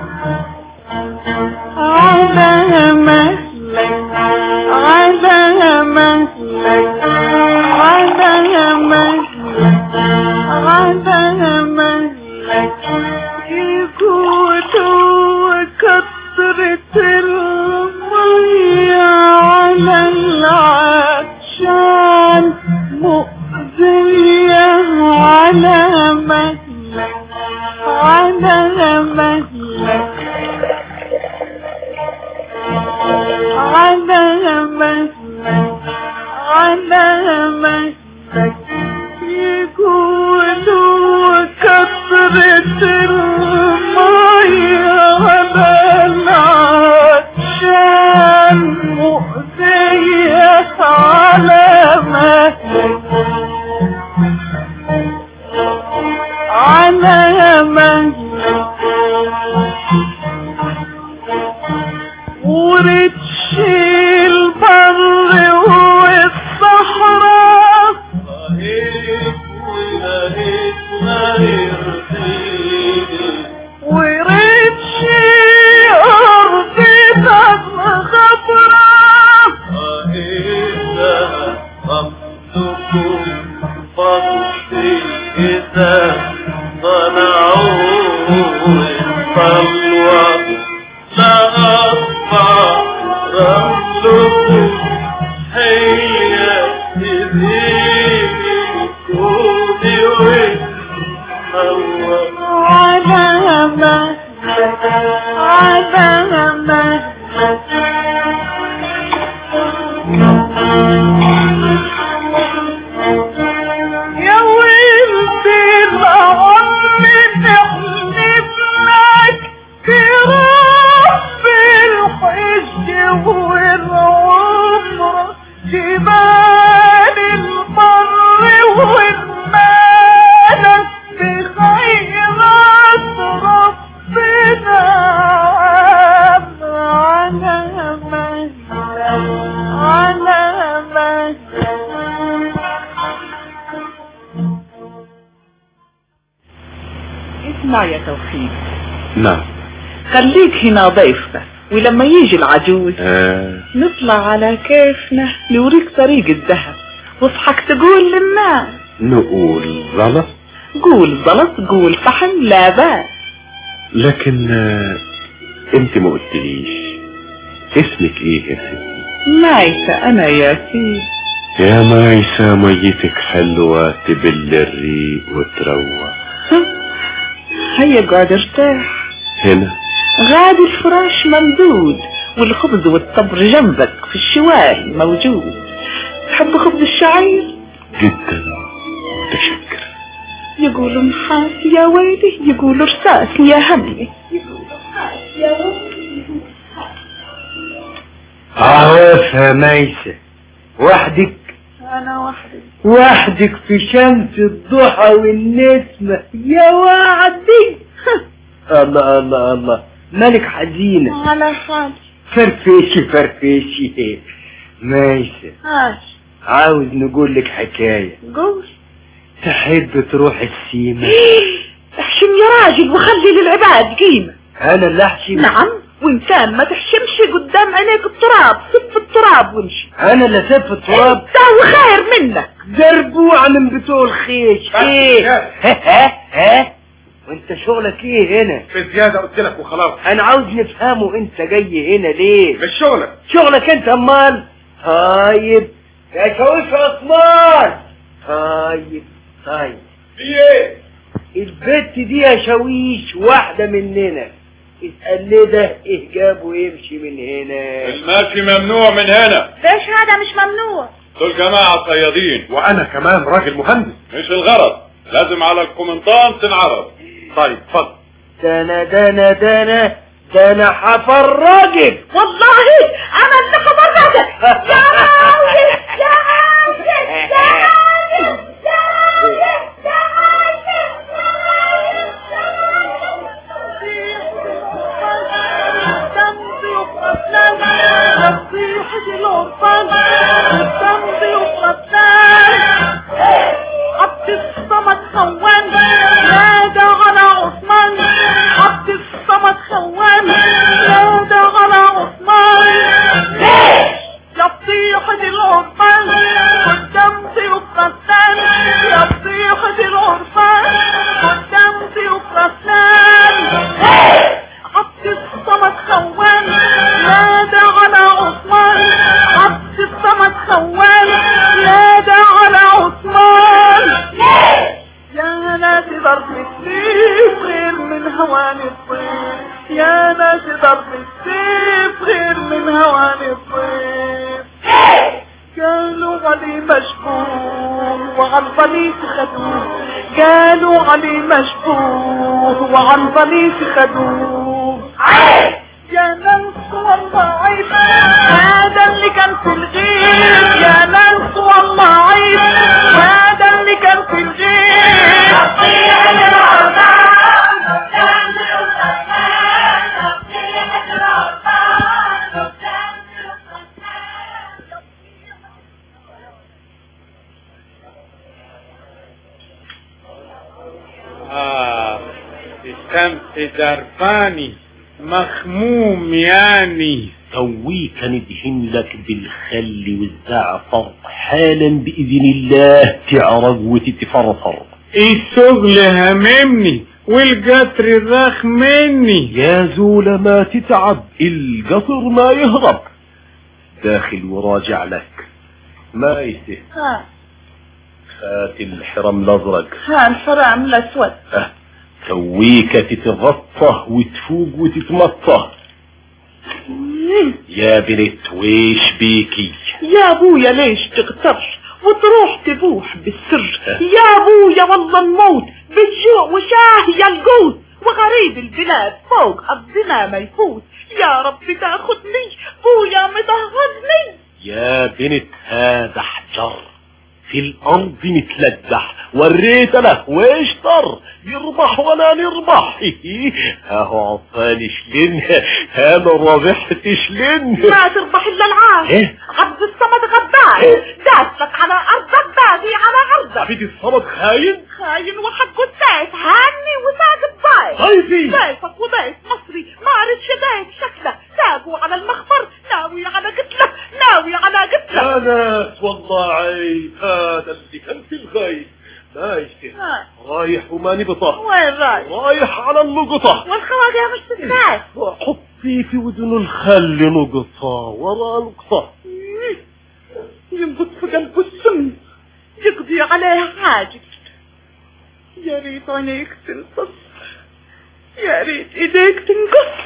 على مهلك على مهلك على مهلك على مهلك يقولوا كثرة المية على العطشان مؤذية على مهلك على مهلك على مهلك على مهلك يقولوا كثرة المية على العطشان مؤذية على مهلك على مهلك ورتش البر والصحراء ورتش أرض خضراء إذا صنعوا الصلوة لأصبح رملكم هي تزيد كوني والهوى على مهلك على مهلك يا ولدي العم نحلف لك في رب الحج والعمر جبال البر والمال بخيرات ربنا على مهلك على مهلك اسمع يا توفيق نعم خليك هنا ضيف بس ولما يجي العجوز آه. نطلع على كيفنا نوريك طريق الذهب واصحك تقول للناس نقول غلط قول زلط قول فحم لا باس لكن آه، انت ما قلتليش اسمك ايه يا ستي مايسة انا يا سيدي يا مايسة ميتك حلوة تبل الريق وتروق هيا قاعد ارتاح هنا غادي الفراش ممدود والخبز والطبر جنبك في الشوال موجود تحب خبز الشعير جدا متشكر يقولوا نحاس يا ويلي يقولوا رصاص يا همي عارفها ميسة وحدك انا وحدي وحدك في شمس الضحى والنسمة يا وعدي الله الله الله مالك حزينة على حال فرفشي فرفشي ماشي هاش عاوز نقول لك حكاية قول تحب تروح السيما احشم يا راجل وخلي للعباد قيمة انا اللي احشم نعم وان كان ما تحشمش قدام عينيك التراب صف التراب وامشي انا اللي سف التراب ده خير منك دربوع من بتوع الخيش ايه ها ها وانت شغلك ايه هنا بزيادة قلت لك وخلاص انا عاوز نفهمه انت جاي هنا ليه مش شغلك شغلك انت امال طيب يا شاويش عثمان طيب طيب في ايه البت دي يا شاويش واحدة مننا اسأل ليه ده ايه جابه يمشي من هنا المشي ممنوع من هنا ليش هذا مش ممنوع دول جماعة صيادين وانا كمان راجل مهندس مش الغرض لازم على الكومنتان تنعرض طيب اتفضل دنا دنا دنا دنا هفرجك والله انا اللي خبرتك يا راجل يا راجل يا راجل يا راجل يا عبد الصمد خوان نادى على عثمان عبد الصمد خوان نادى على عثمان يا فضيحة العرفان قدام ضيوف غسان يا فضيحة العرفان قدام ضيوف غسان عبد الصمد خوان نادى على عثمان عبد الصمد خوان نادى على عثمان يا ناس ضرب السيف غير من هوان الطيف يا ناس ضرب السيف غير من هوان الطيف قالوا علي مشبوه وعن ظليف خدوه قالوا علي مشبوه وعن ظليف خدوه يا ناس والله عيب هذا اللي كان في الغيب يا ناس والله عيب هذا اللي كان في الغيب آه الشمس درباني مخموم يعني سويك ندهن لك بالخل والزعفر حالا بإذن الله تعرج وتتفرفر الشغل هممني والقطر راخ مني يا زول ما تتعب القطر ما يهرب داخل وراجع لك ما يسه ها هات الحرم الازرق ها الحرام الاسود أه. سويك تتغطى وتفوق وتتمطى يا بنت ويش بيكي يا ابويا ليش تغتر وتروح تبوح بالسر يا ابويا والله نموت بالجوع وشاه يا القوت وغريب البلاد فوق قصدنا ما يفوت يا رب تاخدني بويا مضهدني يا بنت هذا حجر في الارض متلدح وريت له ويش طر يربح ولا نربح اهو عطاني شلن انا ربحت شلن ما تربح الا العار إيه؟ عبد الصمد غدار داسلك على ارضك باقي على عرضك عبيد الصمد خاين خاين وحقه السيف هاني وساق الضيف ضيفي. ضيفك وضيف مصري ما عرفش ضيف شكله ساقوا على المخبر ناوي على قتله ناوي على قتله يا ناس والله عيب هذا اللي كان في الغيب ما يشتهي ها، رايح وما نبطه وين رايح رايح على النقطة والخواجه مش تستاهل حطي في ودن الخل نقطة ورا نقطة ينبت في قلبه السم يقضي عليه حاجة يا ريت عينيك تنقص يا ريت ايديك تنقص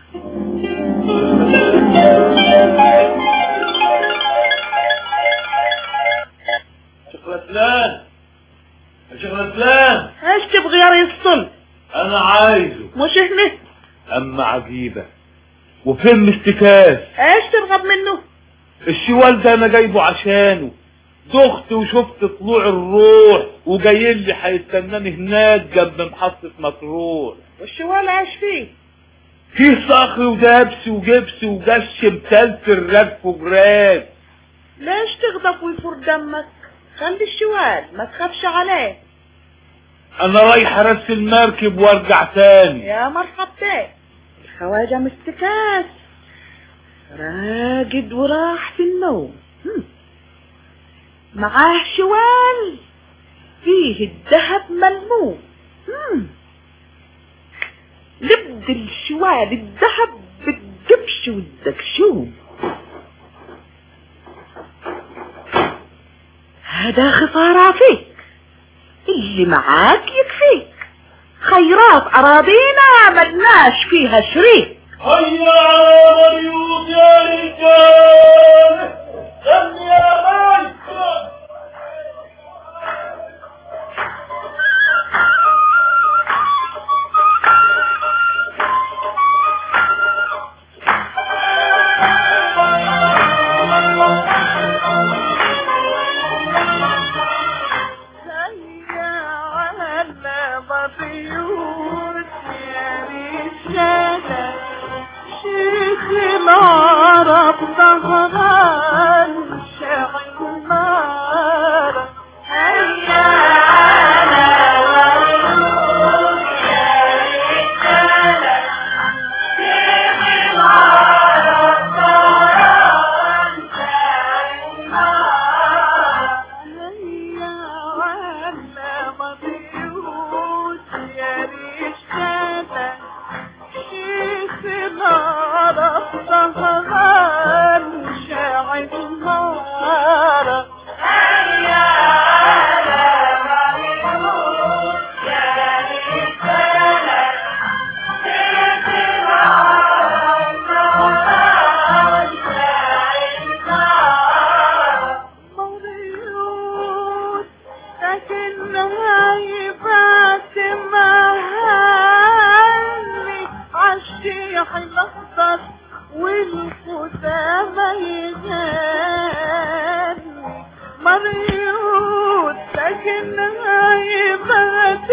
شيخ غسلان يا شيخ غسلان ايش تبغي يا ريس الصلب انا عايزه مش هنا اما عجيبة وفين الاستكاس ايش ترغب منه الشوال ده انا جايبه عشانه دخت وشفت طلوع الروح وجاي لي هيستناني هناك جنب محطة مطروح والشوال ايش فيه فيه صخر ودبس وجبس وجش بتلت الرجف وجراس ليش تغضب ويفور دمك خلي الشوال ما تخافش عليه انا رايح ارسل المركب وارجع تاني يا مرحبتين الخواجة مستكاس راقد وراح في النوم هم. معاه شوال فيه الذهب ملموم هم. نبدل شوال الذهب بالدبش والدكشوم هذا خسارة فيك اللي معاك يكفيك خيرات أراضينا ملناش فيها شريك هيا على مريوط يا رجال غني يا مايسترو العرب ظهران شعر نار هيا على لكنها يبات مهاني عالشيح الأخضر والخدامى يغني مريوت لكنها يبات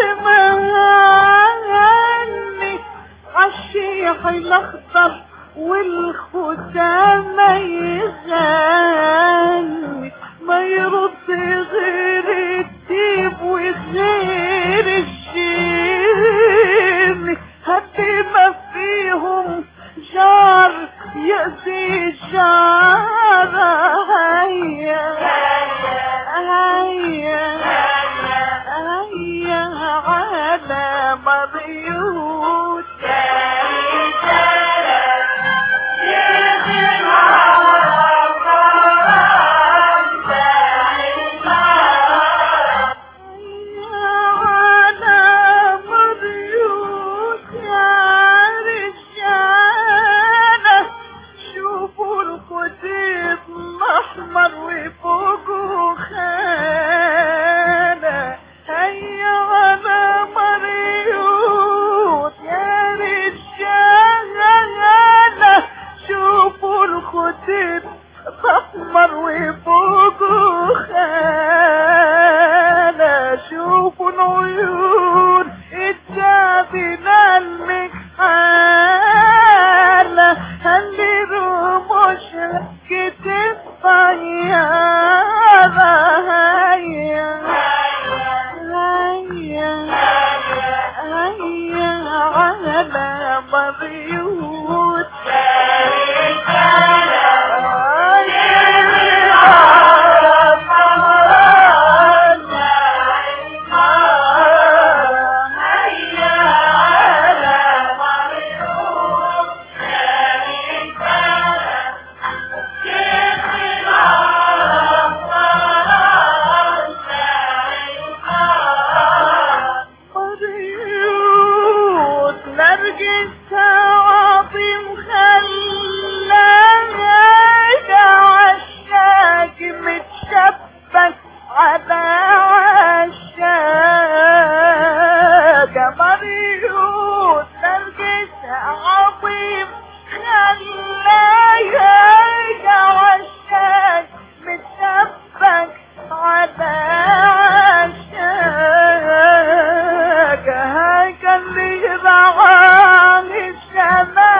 مهاني عالشيح الأخضر والخدامى يغني ما يرد غير الديب وغير الشيم هدي ما فيهم جار يأذي جار هيا هيا هيا على مريوت على مريوت يا رجالة شوفوا الخديب الأحمر وفوقه خانة هيا على مريوت يا رجالة شوفوا الخديب الأحمر وفوقه خانة شوفوا العيون الجابنة المكحالة اللي رموش كتف طيارة هيا هيا هيا على مريوت مريوت نرجس عظيم خلاها عشاق متشبك على عشاق مريوت نرجس عظيم خلاها عشاق متشبك على عشاق هاك اللي رعاني الشمال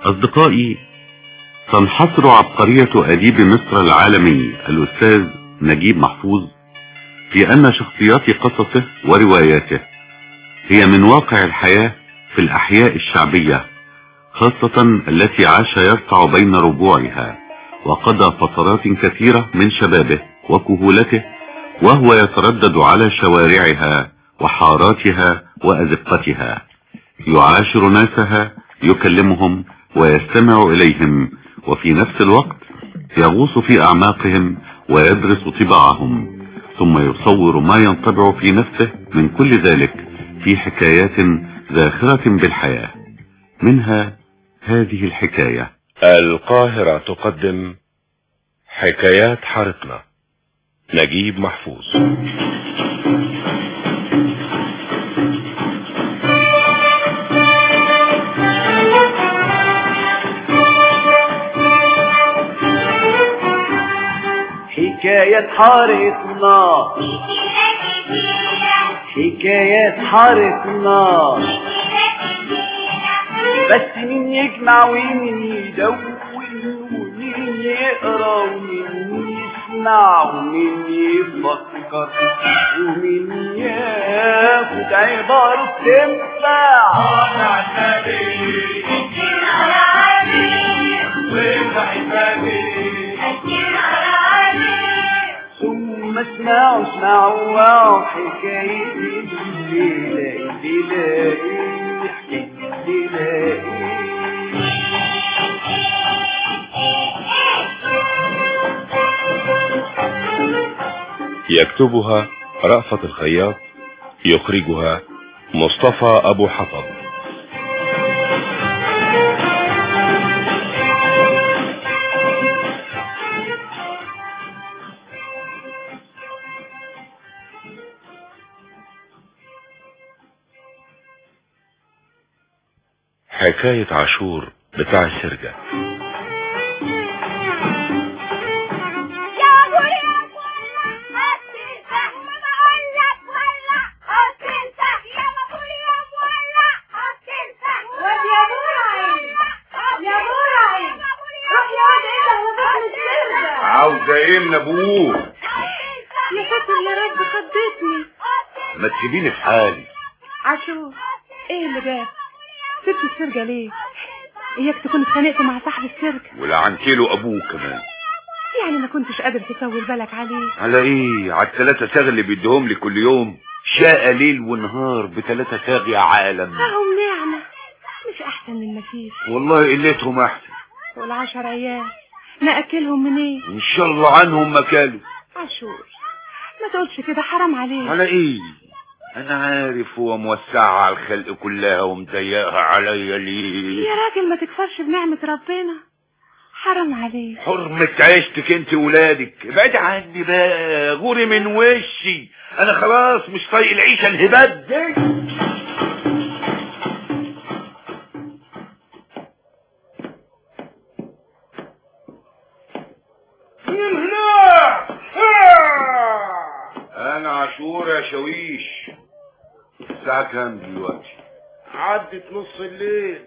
أصدقائي تنحصر عبقرية أديب مصر العالمي الأستاذ نجيب محفوظ في أن شخصيات قصصه ورواياته هي من واقع الحياة في الأحياء الشعبية خاصة التي عاش يرفع بين ربوعها وقضى فترات كثيرة من شبابه وكهولته وهو يتردد على شوارعها وحاراتها وأزقتها يعاشر ناسها يكلمهم ويستمع إليهم وفي نفس الوقت يغوص في أعماقهم ويدرس طباعهم ثم يصور ما ينطبع في نفسه من كل ذلك في حكايات زاخرة بالحياة منها هذه الحكاية القاهرة تقدم حكايات حارتنا نجيب محفوظ حكاية حارتنا حكاية حارتنا بس مين يجمع ومين يدون ومين يقرا ومين يسمع ومين يفكر ومين ياخد عبارة تنفع ثم اسمعوا اسمعوا واو حكاية الليلة الليلة الليلة يكتبها رأفت الخياط يخرجها مصطفى أبو حطب حكاية عاشور بتاع السرجة عاوزة ايه من ابوه يا ساتر يا رب خضتني ما تسيبيني في حالي عاشور ايه اللي جاب سبت السرجة ليه اياك تكون اتخانقت مع صاحب السرجة ولعنت له ابوه كمان يعني ما كنتش قادر تسوي بالك عليه على ايه على الثلاثة ساغ اللي بيديهم لي كل يوم شاء ليل ونهار بثلاثة ساغ يا عالم اهم نعمة مش احسن من مفيش والله قلتهم احسن والعشر عيال ناكلهم منين ان شاء الله عنهم ما كانوا عاشور ما تقولش كده حرام عليك على ايه انا عارف هو موسعها على الخلق كلها ومضيقها عليا ليه يا راجل ما تكفرش بنعمة ربنا حرام عليك حرمة عيشتك انت ولادك ابعد عني بقى غوري من وشي انا خلاص مش طايق العيشة الهبات دي من هنا انا عاشور يا شويش الساعة كام دلوقتي عدت نص الليل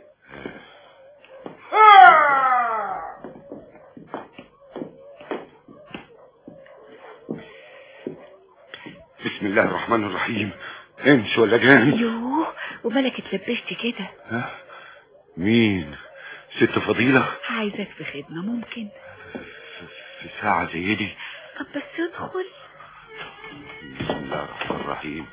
بسم الله الرحمن الرحيم انس ولا جان يوه ومالك اتلبشت كده ها؟ مين ست فضيلة عايزك في خدمة ممكن في ساعة زي دي طب بس ادخل بسم الله الرحمن الرحيم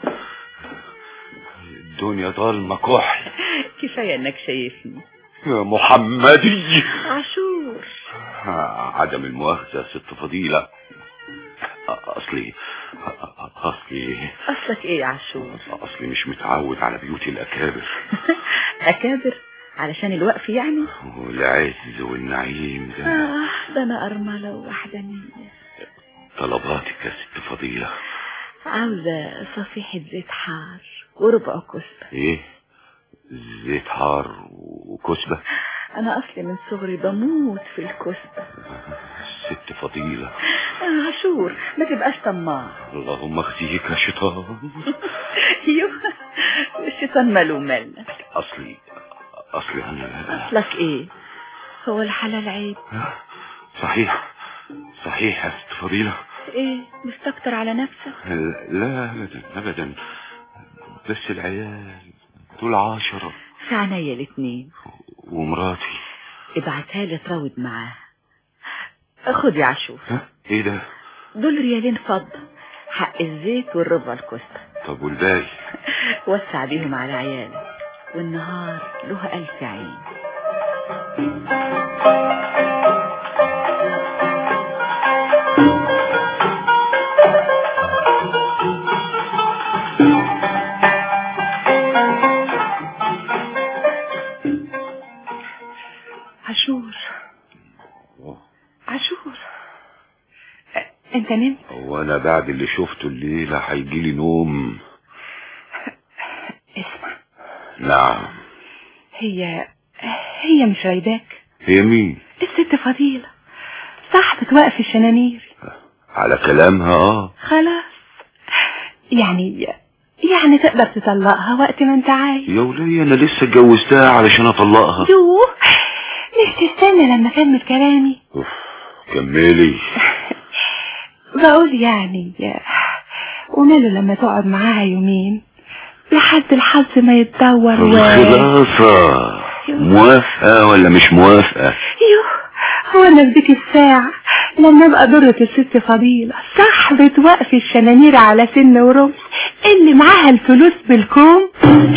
الدنيا ضلمة كحل كفاية انك شايفني يا محمدي عاشور عدم المؤاخذة ست فضيلة أصلي أصلي اصلك ايه يا عاشور أصلي مش متعود على بيوت الأكابر اكابر علشان الوقف يعني والعز والنعيم ده اه ده انا ارملة ووحدانية طلباتك يا ست فضيلة عاوزة صفيحة زيت حار وربع كسبة إيه زيت حار وكسبة انا اصلي من صغري بموت في الكسبة ست فضيلة آه عاشور ما تبقاش طماع اللهم اخزيك يا شيطان يوه الشيطان ماله مالنا أصلي أصلي أنا اصلك ايه هو الحلال عيب صحيح صحيح يا ست فضيلة ايه مستكتر على نفسك لا ابدا ابدا بس العيال دول عشرة في عينيا الاتنين ومراتي ابعتها لي تراود معاها خد يا عاشور ايه ده دول ريالين فضة حق الزيت والربع الكوستا طب والباقي وسع بيهم على عيالك والنهار له ألف عين عاشور عاشور أ- انت نمت وانا بعد اللي شفته الليلة هيجيلي نوم اسمع نعم هي هي مش رايداك هي مين الست فضيلة صاحبة وقف الشنانير على كلامها اه خلاص يعني يعني تقدر تطلقها وقت ما انت عايز يا ولية انا لسه اتجوزتها علشان اطلقها يوه مش تستنى لما اكمل كلامي كملي بقول يعني وماله لما تقعد معاها يومين لحد الحظ ما يتدور و الخلاصة موافقة ولا مش موافقة يوه هو انا في ديك الساعة لما ابقى ضرة الست فضيلة صاحبة وقف الشنانير على سن ورمح اللي معاها الفلوس بالكوم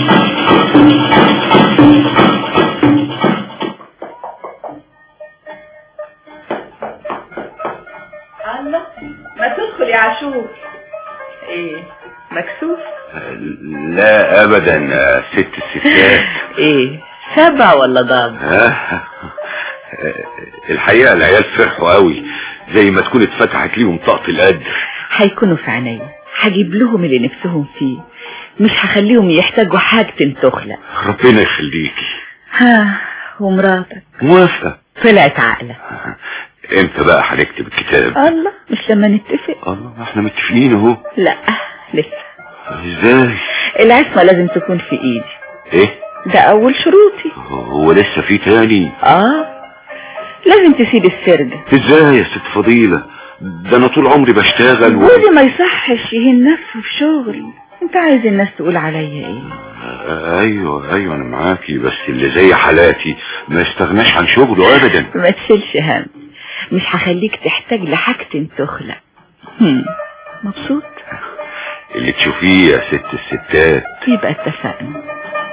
الله ما تدخل يا عاشور ايه مكسوف لا ابدا يا ست الستات ايه سبع ولا ضاب ها؟ الحقيقة العيال فرحوا قوي زي ما تكون اتفتحت ليهم طاقة القدر هيكونوا في عينيا هجيب لهم اللي نفسهم فيه مش هخليهم يحتاجوا حاجة تخلق ربنا يخليكي ها ومراتك موافقة طلعت عقلة امتى بقى هنكتب الكتاب الله مش لما نتفق الله احنا متفقين اهو لا لسه ازاي العصمة لازم تكون في ايدي ايه ده اول شروطي هو لسه في تاني اه لازم تسيب السرد ازاي يا ست فضيلة ده انا طول عمري بشتغل و... جوزي ما يصحش يهين نفسه في شغلي انت عايز الناس تقول عليا ايه ايوه ايوه انا معاكي بس اللي زي حالاتي ما يستغناش عن شغله ابدا ما تشيلش هم مش هخليك تحتاج لحاجة تخلق هم. مبسوط اللي تشوفيه يا ست الستات يبقى اتفقنا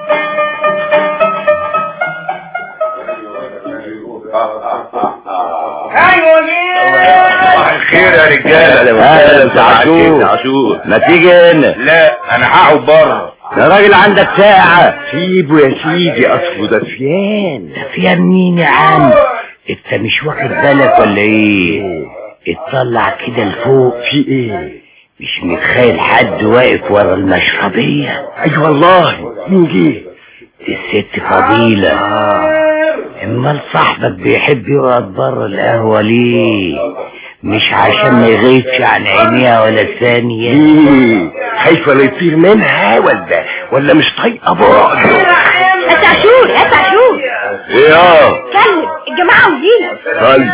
صباح الخير يا رجاله اهلا يا عاشور عاشور ما تيجي هنا لا انا هقعد بره يا راجل عندك ساعة سيبه يا سيدي اصله ده فيان فيها مين يا عم انت مش واخد بالك ولا ايه اطلع كده لفوق في ايه مش متخيل حد واقف ورا المشربية اي والله مين جه الست فضيلة امال صاحبك بيحب يقعد بره القهوة ليه مش عشان ما يغيبش عن عينيها ولا ثانية ليه خايفه لا يطير منها ولا ولا مش طايقه بعض يا تعشور يا تعشور ايه اه كلم الجماعة عاوزينك طيب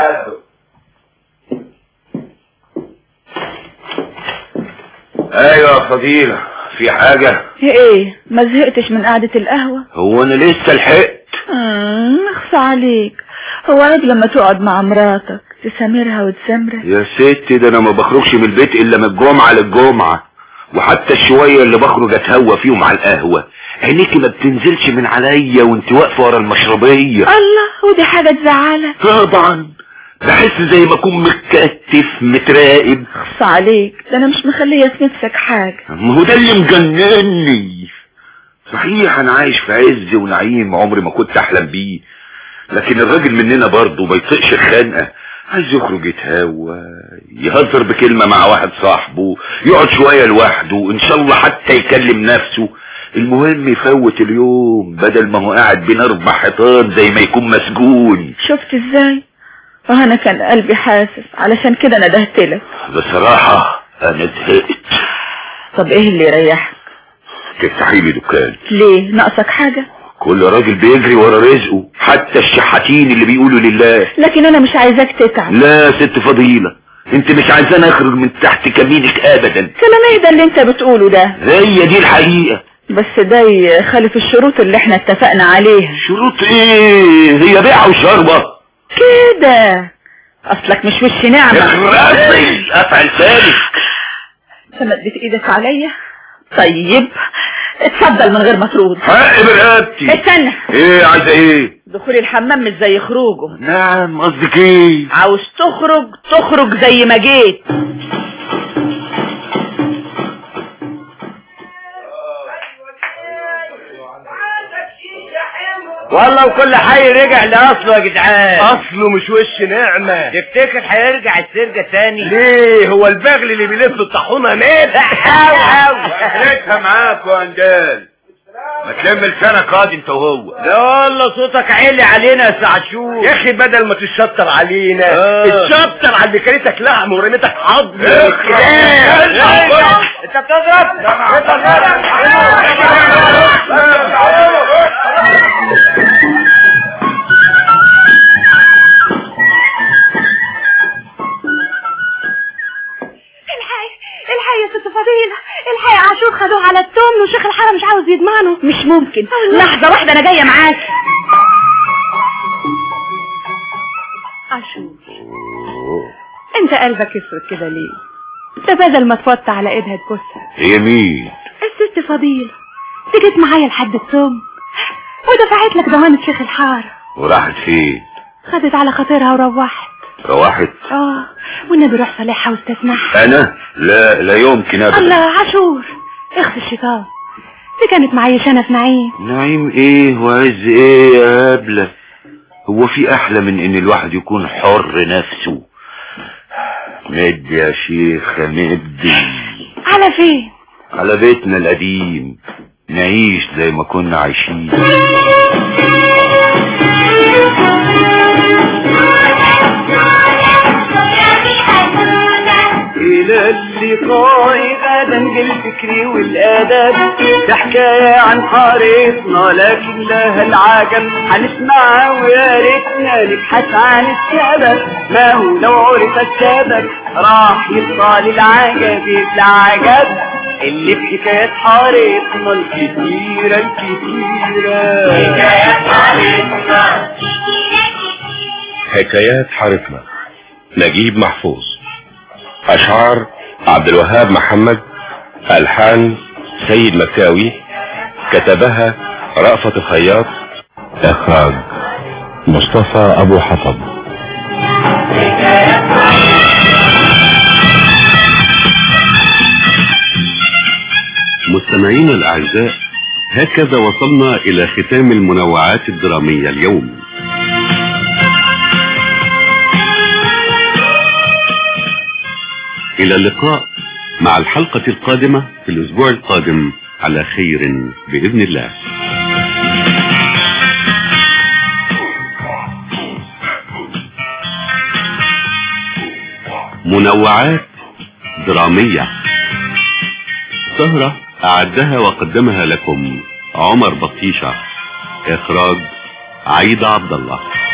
ايوه يا فضيلة في حاجة ايه ما زهقتش من قعدة القهوة هو انا لسه لحقت مم، اخصى عليك هو عيب لما تقعد مع مراتك تسامرها وتسامرك يا ست ده انا ما بخرجش من البيت الا من الجمعة للجمعة وحتى الشوية اللي بخرج اتهوى فيهم على القهوة عينيكي ما بتنزلش من عليا وانت واقفة ورا المشربية الله ودي حاجة تزعلك طبعا بحس زي ما اكون متكتف متراقب اخصى عليك ده انا مش مخلية في نفسك حاجة ما هو ده اللي مجنني صحيح انا عايش في عز ونعيم عمري ما كنت احلم بيه لكن الراجل مننا برضه ما يطيقش الخنقه عايز يخرج يتهوى يهزر بكلمة مع واحد صاحبه يقعد شوية لوحده ان شاء الله حتى يكلم نفسه المهم يفوت اليوم بدل ما هو قاعد بين اربع حيطان زي ما يكون مسجون شفت ازاي وانا كان قلبي حاسس علشان كده ندهت لك بصراحة انا زهقت طب ايه اللي يريحك تفتحي لي دكان ليه ناقصك حاجة كل راجل بيجري ورا رزقه حتى الشحاتين اللي بيقولوا لله لكن انا مش عايزاك تتعب لا ست فضيلة انت مش عايزاني اخرج من تحت كمينك ابدا كلام ايه ده اللي انت بتقوله ده هي دي الحقيقة بس ده يخالف الشروط اللي احنا اتفقنا عليها شروط ايه هي بيعة وشربة كده اصلك مش وش نعمة اخرسي افعل ثاني انت مدت ايدك عليا طيب اتفضل من غير ما ترد حق برقبتي استنى ايه عايزة ايه دخول الحمام مش زي خروجه نعم قصدك ايه عاوز تخرج تخرج زي ما جيت والله وكل حي رجع لاصله يا جدعان اصله مش وش نعمة تفتكر هيرجع السرقة تاني ليه هو البغل اللي بيلف الطاحونة مات او او اخرتها معاك يا اندال ما تلم لسانك قاضي انت وهو لا والله صوتك عالي علينا يا سعشور يا اخي بدل ما تشطر علينا آه. اتشطر على اللي كلتك لحم ورميتك عظم انت بتضرب الحي الحي يا ست فضيلة الحي عاشور خدوه على التوم وشيخ الحرم مش عاوز يضمنه مش ممكن لحظة واحدة انا جاية معاك عاشور انت قلبك اسود كده ليه ده بدل ما توطى على ايدها تبوسها هي مين الست فضيلة دي جت معايا لحد التوم ودفعت لك ضمانة شيخ الحارة وراحت فين خدت على خاطرها وروحت روحت اه والنبي روح صالحها واستسمعها انا لا لا يمكن ابدا الله عاشور اخت الشيطان دي كانت معيشانا في نعيم نعيم ايه وعز ايه يا هبلة هو في احلى من ان الواحد يكون حر نفسه مد يا شيخ مد على فين على بيتنا القديم نعيش زي ما كنا عايشين إلى اللقاء غدا بالفكر والآداب ده حكاية عن حارتنا لكن لها العجب هنسمعها ويا ريتنا نبحث عن السبب ما هو لو عرف السبب راح يطلع للعجب العجب اللي في حكايات حارتنا الكتيرة الكتيرة حكايات حارتنا حكايات حارتنا نجيب محفوظ أشعار عبد الوهاب محمد ألحان سيد مكاوي كتبها رأفت الخياط إخراج مصطفى أبو حطب مستمعينا الأعزاء هكذا وصلنا إلى ختام المنوعات الدرامية اليوم إلى اللقاء مع الحلقة القادمة في الأسبوع القادم على خير بإذن الله منوعات درامية سهرة أعدها وقدمها لكم عمر بطيشة إخراج عيد عبد الله